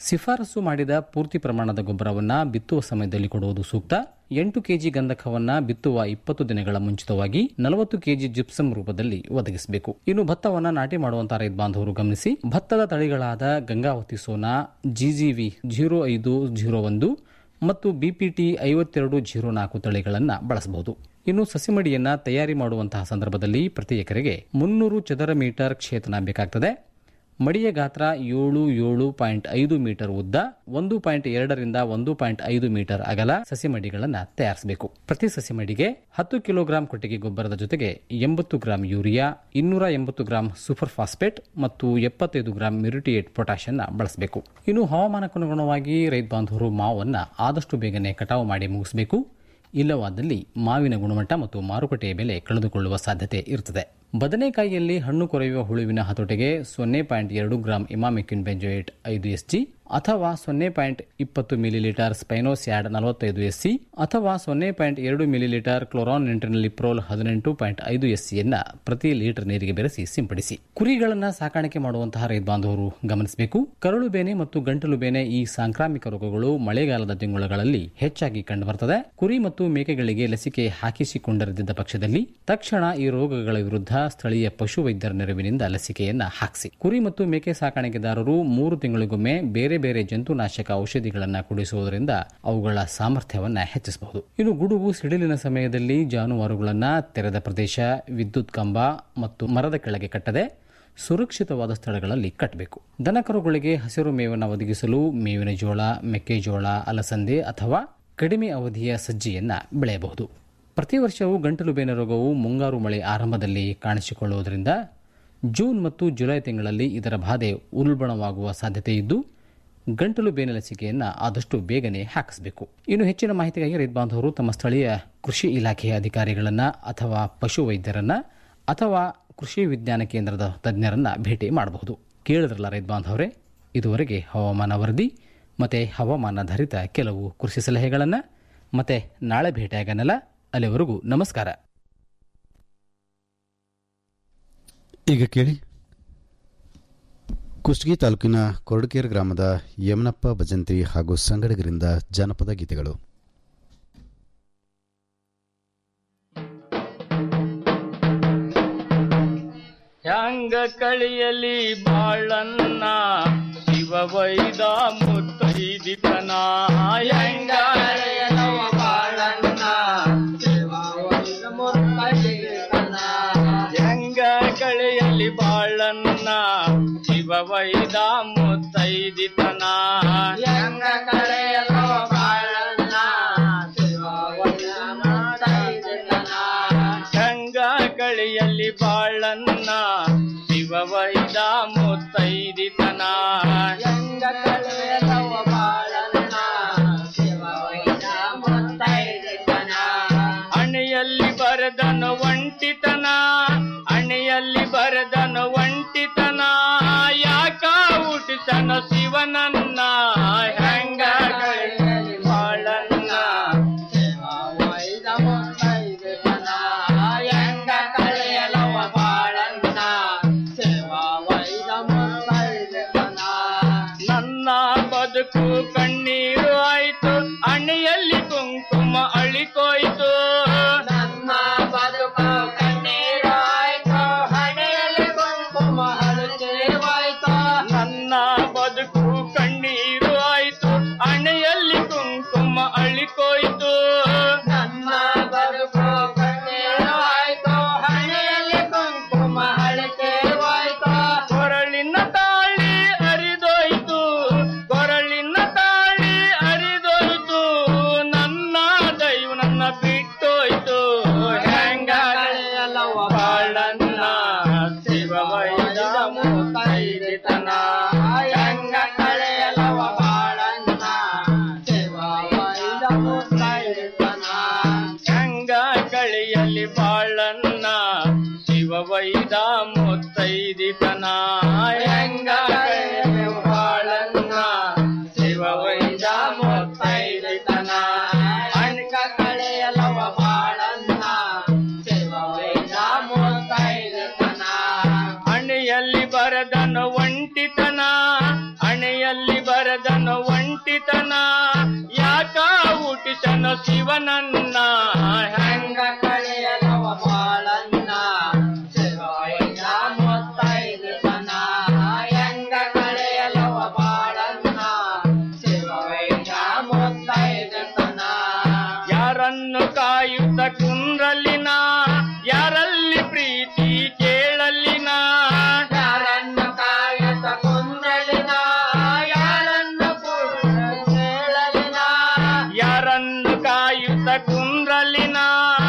ಶಿಫಾರಸು ಮಾಡಿದ ಪೂರ್ತಿ ಪ್ರಮಾಣದ ಗೊಬ್ಬರವನ್ನ ಬಿತ್ತುವ ಸಮಯದಲ್ಲಿ ಕೊಡುವುದು ಸೂಕ್ತ ಎಂಟು ಕೆಜಿ ಗಂಧಕವನ್ನ ಬಿತ್ತುವ ಇಪ್ಪತ್ತು ದಿನಗಳ ಮುಂಚಿತವಾಗಿ ನಲವತ್ತು ಕೆಜಿ ಜಿಪ್ಸಮ್ ರೂಪದಲ್ಲಿ ಒದಗಿಸಬೇಕು ಇನ್ನು ಭತ್ತವನ್ನ ನಾಟಿ ಮಾಡುವಂತಹ ರೈತ ಬಾಂಧವರು ಗಮನಿಸಿ ಭತ್ತದ ತಳಿಗಳಾದ ಗಂಗಾವತಿ ಸೋನಾ ಜಿಜಿವಿ ಜೀರೋ ಐದು ಜೀರೋ ಒಂದು ಮತ್ತು ಬಿಪಿಟಿ ಐವತ್ತೆರಡು ಜೀರೋ ನಾಲ್ಕು ತಳಿಗಳನ್ನು ಬಳಸಬಹುದು ಇನ್ನು ಸಸಿಮಡಿಯನ್ನ ತಯಾರಿ ಮಾಡುವಂತಹ ಸಂದರ್ಭದಲ್ಲಿ ಪ್ರತಿ ಎಕರೆಗೆ ಮುನ್ನೂರು ಚದರ ಮೀಟರ್ ಕ್ಷೇತ್ರ ಬೇಕಾಗ್ತದೆ ಮಡಿಯ ಗಾತ್ರ ಏಳು ಏಳು ಪಾಯಿಂಟ್ ಐದು ಮೀಟರ್ ಉದ್ದ ಒಂದು ಪಾಯಿಂಟ್ ಎರಡರಿಂದ ಒಂದು ಪಾಯಿಂಟ್ ಐದು ಮೀಟರ್ ಅಗಲ ಸಸಿಮಡಿಗಳನ್ನು ತಯಾರಿಸಬೇಕು ಪ್ರತಿ ಸಸಿಮಡಿಗೆ ಹತ್ತು ಕಿಲೋಗ್ರಾಂ ಕೊಟ್ಟಿಗೆ ಗೊಬ್ಬರದ ಜೊತೆಗೆ ಎಂಬತ್ತು ಗ್ರಾಂ ಯೂರಿಯಾ ಇನ್ನೂರ ಎಂಬತ್ತು ಗ್ರಾಂ ಸೂಪರ್ ಫಾಸ್ಫೇಟ್ ಮತ್ತು ಎಪ್ಪತ್ತೈದು ಗ್ರಾಂ ಮಿರಿಟಿಯೇಟ್ ಪೊಟ್ಯಾಷ್ ಅನ್ನ ಬಳಸಬೇಕು ಇನ್ನು ಹವಾಮಾನಕ್ಕನುಗುಣವಾಗಿ ರೈತ ಬಾಂಧವರು ಮಾವನ್ನ ಆದಷ್ಟು ಬೇಗನೆ ಕಟಾವು ಮಾಡಿ ಮುಗಿಸಬೇಕು ಇಲ್ಲವಾದಲ್ಲಿ ಮಾವಿನ ಗುಣಮಟ್ಟ ಮತ್ತು ಮಾರುಕಟ್ಟೆಯ ಬೆಲೆ ಕಳೆದುಕೊಳ್ಳುವ ಸಾಧ್ಯತೆ ಇರುತ್ತದೆ ಬದನೆಕಾಯಿಯಲ್ಲಿ ಹಣ್ಣು ಕೊರೆಯುವ ಹುಳುವಿನ ಹತೋಟಿಗೆ ಸೊನ್ನೆ ಪಾಯಿಂಟ್ ಎರಡು ಗ್ರಾಂ ಇಮಾಮಿಕ್ಯುನ್ ಬೆಂಜೋಯೇಟ್ ಐದು ಎಸ್ಜಿ ಅಥವಾ ಸೊನ್ನೆ ಪಾಯಿಂಟ್ ಇಪ್ಪತ್ತು ಮಿಲಿಲೀಟರ್ ಸ್ಪೈನೋಸ್ಯಾಡ್ ನಲವತ್ತೈದು ಎಸ್ಸಿ ಅಥವಾ ಸೊನ್ನೆ ಪಾಯಿಂಟ್ ಎರಡು ಮಿಲಿಲೀಟರ್ ಕ್ಲೋರಾನ್ ನಿಂಟ್ರಿನಲಿಪ್ರೋಲ್ ಹದಿನೆಂಟು ಪಾಯಿಂಟ್ ಐದು ಎಸ್ಸಿಯನ್ನ ಪ್ರತಿ ಲೀಟರ್ ನೀರಿಗೆ ಬೆರೆಸಿ ಸಿಂಪಡಿಸಿ ಕುರಿಗಳನ್ನ ಸಾಕಾಣಿಕೆ ಮಾಡುವಂತಹ ರೈತ ಬಾಂಧವರು ಗಮನಿಸಬೇಕು ಕರಳು ಬೇನೆ ಮತ್ತು ಗಂಟಲು ಬೇನೆ ಈ ಸಾಂಕ್ರಾಮಿಕ ರೋಗಗಳು ಮಳೆಗಾಲದ ತಿಂಗಳುಗಳಲ್ಲಿ ಹೆಚ್ಚಾಗಿ ಕಂಡುಬರುತ್ತದೆ ಕುರಿ ಮತ್ತು ಮೇಕೆಗಳಿಗೆ ಲಸಿಕೆ ಹಾಕಿಸಿಕೊಂಡಿರದಿದ್ದ ಪಕ್ಷದಲ್ಲಿ ತಕ್ಷಣ ಈ ರೋಗಗಳ ವಿರುದ್ಧ ಸ್ಥಳೀಯ ಪಶು ವೈದ್ಯರ ನೆರವಿನಿಂದ ಲಸಿಕೆಯನ್ನ ಹಾಕಿಸಿ ಕುರಿ ಮತ್ತು ಮೇಕೆ ಸಾಕಾಣಿಕೆದಾರರು ಮೂರು ತಿಂಗಳಿಗೊಮ್ಮೆ ಬೇರೆ ಬೇರೆ ಜಂತುನಾಶಕ ಔಷಧಿಗಳನ್ನು ಕುಡಿಸುವುದರಿಂದ ಅವುಗಳ ಸಾಮರ್ಥ್ಯವನ್ನ ಹೆಚ್ಚಿಸಬಹುದು ಇನ್ನು ಗುಡುಗು ಸಿಡಿಲಿನ ಸಮಯದಲ್ಲಿ ಜಾನುವಾರುಗಳನ್ನ ತೆರೆದ ಪ್ರದೇಶ ವಿದ್ಯುತ್ ಕಂಬ ಮತ್ತು ಮರದ ಕೆಳಗೆ ಕಟ್ಟದೆ ಸುರಕ್ಷಿತವಾದ ಸ್ಥಳಗಳಲ್ಲಿ ಕಟ್ಟಬೇಕು ದನಕರುಗಳಿಗೆ ಹಸಿರು ಮೇವನ್ನು ಒದಗಿಸಲು ಮೇವಿನ ಜೋಳ ಮೆಕ್ಕೆಜೋಳ ಅಲಸಂದೆ ಅಥವಾ ಕಡಿಮೆ ಅವಧಿಯ ಸಜ್ಜಿಯನ್ನ ಬೆಳೆಯಬಹುದು ಪ್ರತಿ ವರ್ಷವೂ ಗಂಟಲು ಬೇನೆ ರೋಗವು ಮುಂಗಾರು ಮಳೆ ಆರಂಭದಲ್ಲಿ ಕಾಣಿಸಿಕೊಳ್ಳುವುದರಿಂದ ಜೂನ್ ಮತ್ತು ಜುಲೈ ತಿಂಗಳಲ್ಲಿ ಇದರ ಬಾಧೆ ಉಲ್ಬಣವಾಗುವ ಸಾಧ್ಯತೆ ಇದ್ದು ಗಂಟಲು ಬೇನೆ ಲಸಿಕೆಯನ್ನು ಆದಷ್ಟು ಬೇಗನೆ ಹಾಕಿಸಬೇಕು ಇನ್ನು ಹೆಚ್ಚಿನ ಮಾಹಿತಿಗಾಗಿ ರೈತ ಬಾಂಧವರು ತಮ್ಮ ಸ್ಥಳೀಯ ಕೃಷಿ ಇಲಾಖೆಯ ಅಧಿಕಾರಿಗಳನ್ನ ಅಥವಾ ಪಶು ವೈದ್ಯರನ್ನ ಅಥವಾ ಕೃಷಿ ವಿಜ್ಞಾನ ಕೇಂದ್ರದ ತಜ್ಞರನ್ನ ಭೇಟಿ ಮಾಡಬಹುದು ಕೇಳಿದ್ರಲ್ಲ ರೈತ ಬಾಂಧವರೇ ಇದುವರೆಗೆ ಹವಾಮಾನ ವರದಿ ಮತ್ತೆ ಹವಾಮಾನಾಧಾರಿತ ಕೆಲವು ಕೃಷಿ ಸಲಹೆಗಳನ್ನು ಮತ್ತೆ ನಾಳೆ ಭೇಟಿಯಾಗನಲ್ಲ ಅಲ್ಲಿವರೆಗೂ ನಮಸ್ಕಾರ
ಈಗ ಕೇಳಿ ಕುಷ್ಟಗಿ ತಾಲೂಕಿನ ಕೊರಡಕೇರ್ ಗ್ರಾಮದ ಯಮನಪ್ಪ ಭಜಂತ್ರಿ ಹಾಗೂ ಸಂಗಡಿಗರಿಂದ ಜಾನಪದ ಗೀತೆಗಳು
ಹ್ಯಾಂಗ ಕಳಿಯಲಿ ಬಾಳನ್ನ ಶಿವ ವೈದ ಮುತ್ತೈದಿತನ ಹ್ಯಾಂಗ ಕಳೆಯಲವ ಬಾಳನ್ನ ಶಿವ ವೈದ ಮುತ್ತೈದಿತನ ಹೆಂಗ ಕಳೆಯಲಿ ಬಾಳನ್ನ ಶಿವ ವೈದ ಮುತ್ತೈದಿತನ ಹೆಂಗ ಕಳೆಯಲವ ಬಾಳನ್ನ ಶಿವ ವೈದ ಮುತ್ತೈದಿತನ ಗಂಗ ಕಳೆಯಲ್ಲಿ ಬಾಳನ್ನ ಶಿವ ವೈದ ಮುತ್ತೈದಿತನ ಗಂಗ ಕಳೆಯಲವ ಬಾಳನ್ನ ಶಿವ ವೈದ ಮುತ್ತೈದಿತನ ಅಣೆಯಲ್ಲಿ ಬರದನು ಒಂಟಿತನ ಅಣೆಯಲ್ಲಿ ಬರದನು ಒಂಟಿತನ ಯಾಕ ಹುಟ್ಟಿತನ ಶಿವನನ್ನ ಹೆಂಗ ಕಳೆಯಲಿ ಬಾಳನ್ನ ಶಿವ ವೈದ ಮುತ್ತೈದಿತನ ಹೆಂಗ ಕಳೆಯಲವ ಬಾಳನ್ನ ಶಿವ ವೈದ ಮುತ್ತೈದಿತನ ನನ್ನ ಬದುಕು ಕಣ್ಣೀರು ಆಯ್ತು ಅಣೆಯಲ್ಲಿ ಕುಂಕುಮ ಅಳಿಕೋಯ್ತು ನನ್ನ ಬದುಕು ಕಣ್ಣೀರು ಆಯ್ತು ಹಣೆಯಲ್ಲಿ ಕುಂಕುಮ ಅಳಿಕೋಯ್ತು ನನ್ನ ಬದುಕು ಕಣ್ಣೀರು ಆಯ್ತು ಅಣೆಯಲ್ಲಿ ಕುಂಕುಮ ಅಳಿಕೋಯ್ತು ನನ್ನ ಬದುಕು ಕಣ್ಣೀರು ಆಯ್ತು ಹಣೆಯಲ್ಲಿ ಕುಂಕುಮ ಅಳಿಕೋಯ್ತು ಕೊರಳಿನ ತಾಳಿ ಅರಿದೋಯ್ತು ಕೊರಳಿನ ತಾಳಿ ಅರಿದೋಯ್ತು ನನ್ನ ದೈವ ನನ್ನ ಬಿಟ್ಟೋಯ್ತು ಹೆಂಗ ಕಳೆಯಲವ ಬಾಳನ್ನ ಶಿವ ವೈದ ಮುತ್ತೈದಿತನ ಹೆಂಗ ಕಳೆಯಲವ ಬಾಳನ್ನ ಶಿವ ವೈದ ಮುತ್ತೈದಿತನ ಹೆಂಗ ಕಳೆಯಲಿ ಬಾಳನ್ನ ಶಿವ ವೈದ ಮುತ್ತೈದಿತನ ಹೆಂಗ ಕಳೆಯಲಿ ಬಾಳನ್ನ ಶಿವ ವೈದ ಮುತ್ತೈದಿತನ ಅಣ್ಕ ಕಳೆಯಲವ ಬಾಳನ್ನ ಶಿವ ವೈದ ಮುತ್ತೈದಿತನ ಅಣೆಯಲ್ಲಿ ಬರದನು ಒಂಟಿತನ ಅಣೆಯಲ್ಲಿ ಬರದನು ಶಿವನನ್ನ ಹೆಂಗ ಕಳೆಯಲವ ಬಾಳನ್ನ ಶಿವಯ್ಯ ಮುತ್ತೈದು ತನ ಹೆಂಗ ಕಳೆಯಲವ ಬಾಳನ್ನ ಶಿವಯ್ಯ ಮುತ್ತೈದು ತನ ಯಾರನ್ನು ಕಾಯುತ್ತ ಕುಂದ್ರಲ್ಲಿನ ಯಾರಲ್ಲಿ ಪ್ರೀತಿ ಕೇಳಲ್ಲಿನ ಯಾರನ್ನು ಕಾಯುತ್ತ ಕುಂದ್ರಲ್ಲಿನ ಯಾರನ್ನು ಕೇಳಲಿನ ಯಾರನ್ನು ಕಾಯುತ್ತ ಕುಂದ್ರಲ್ಲಿನ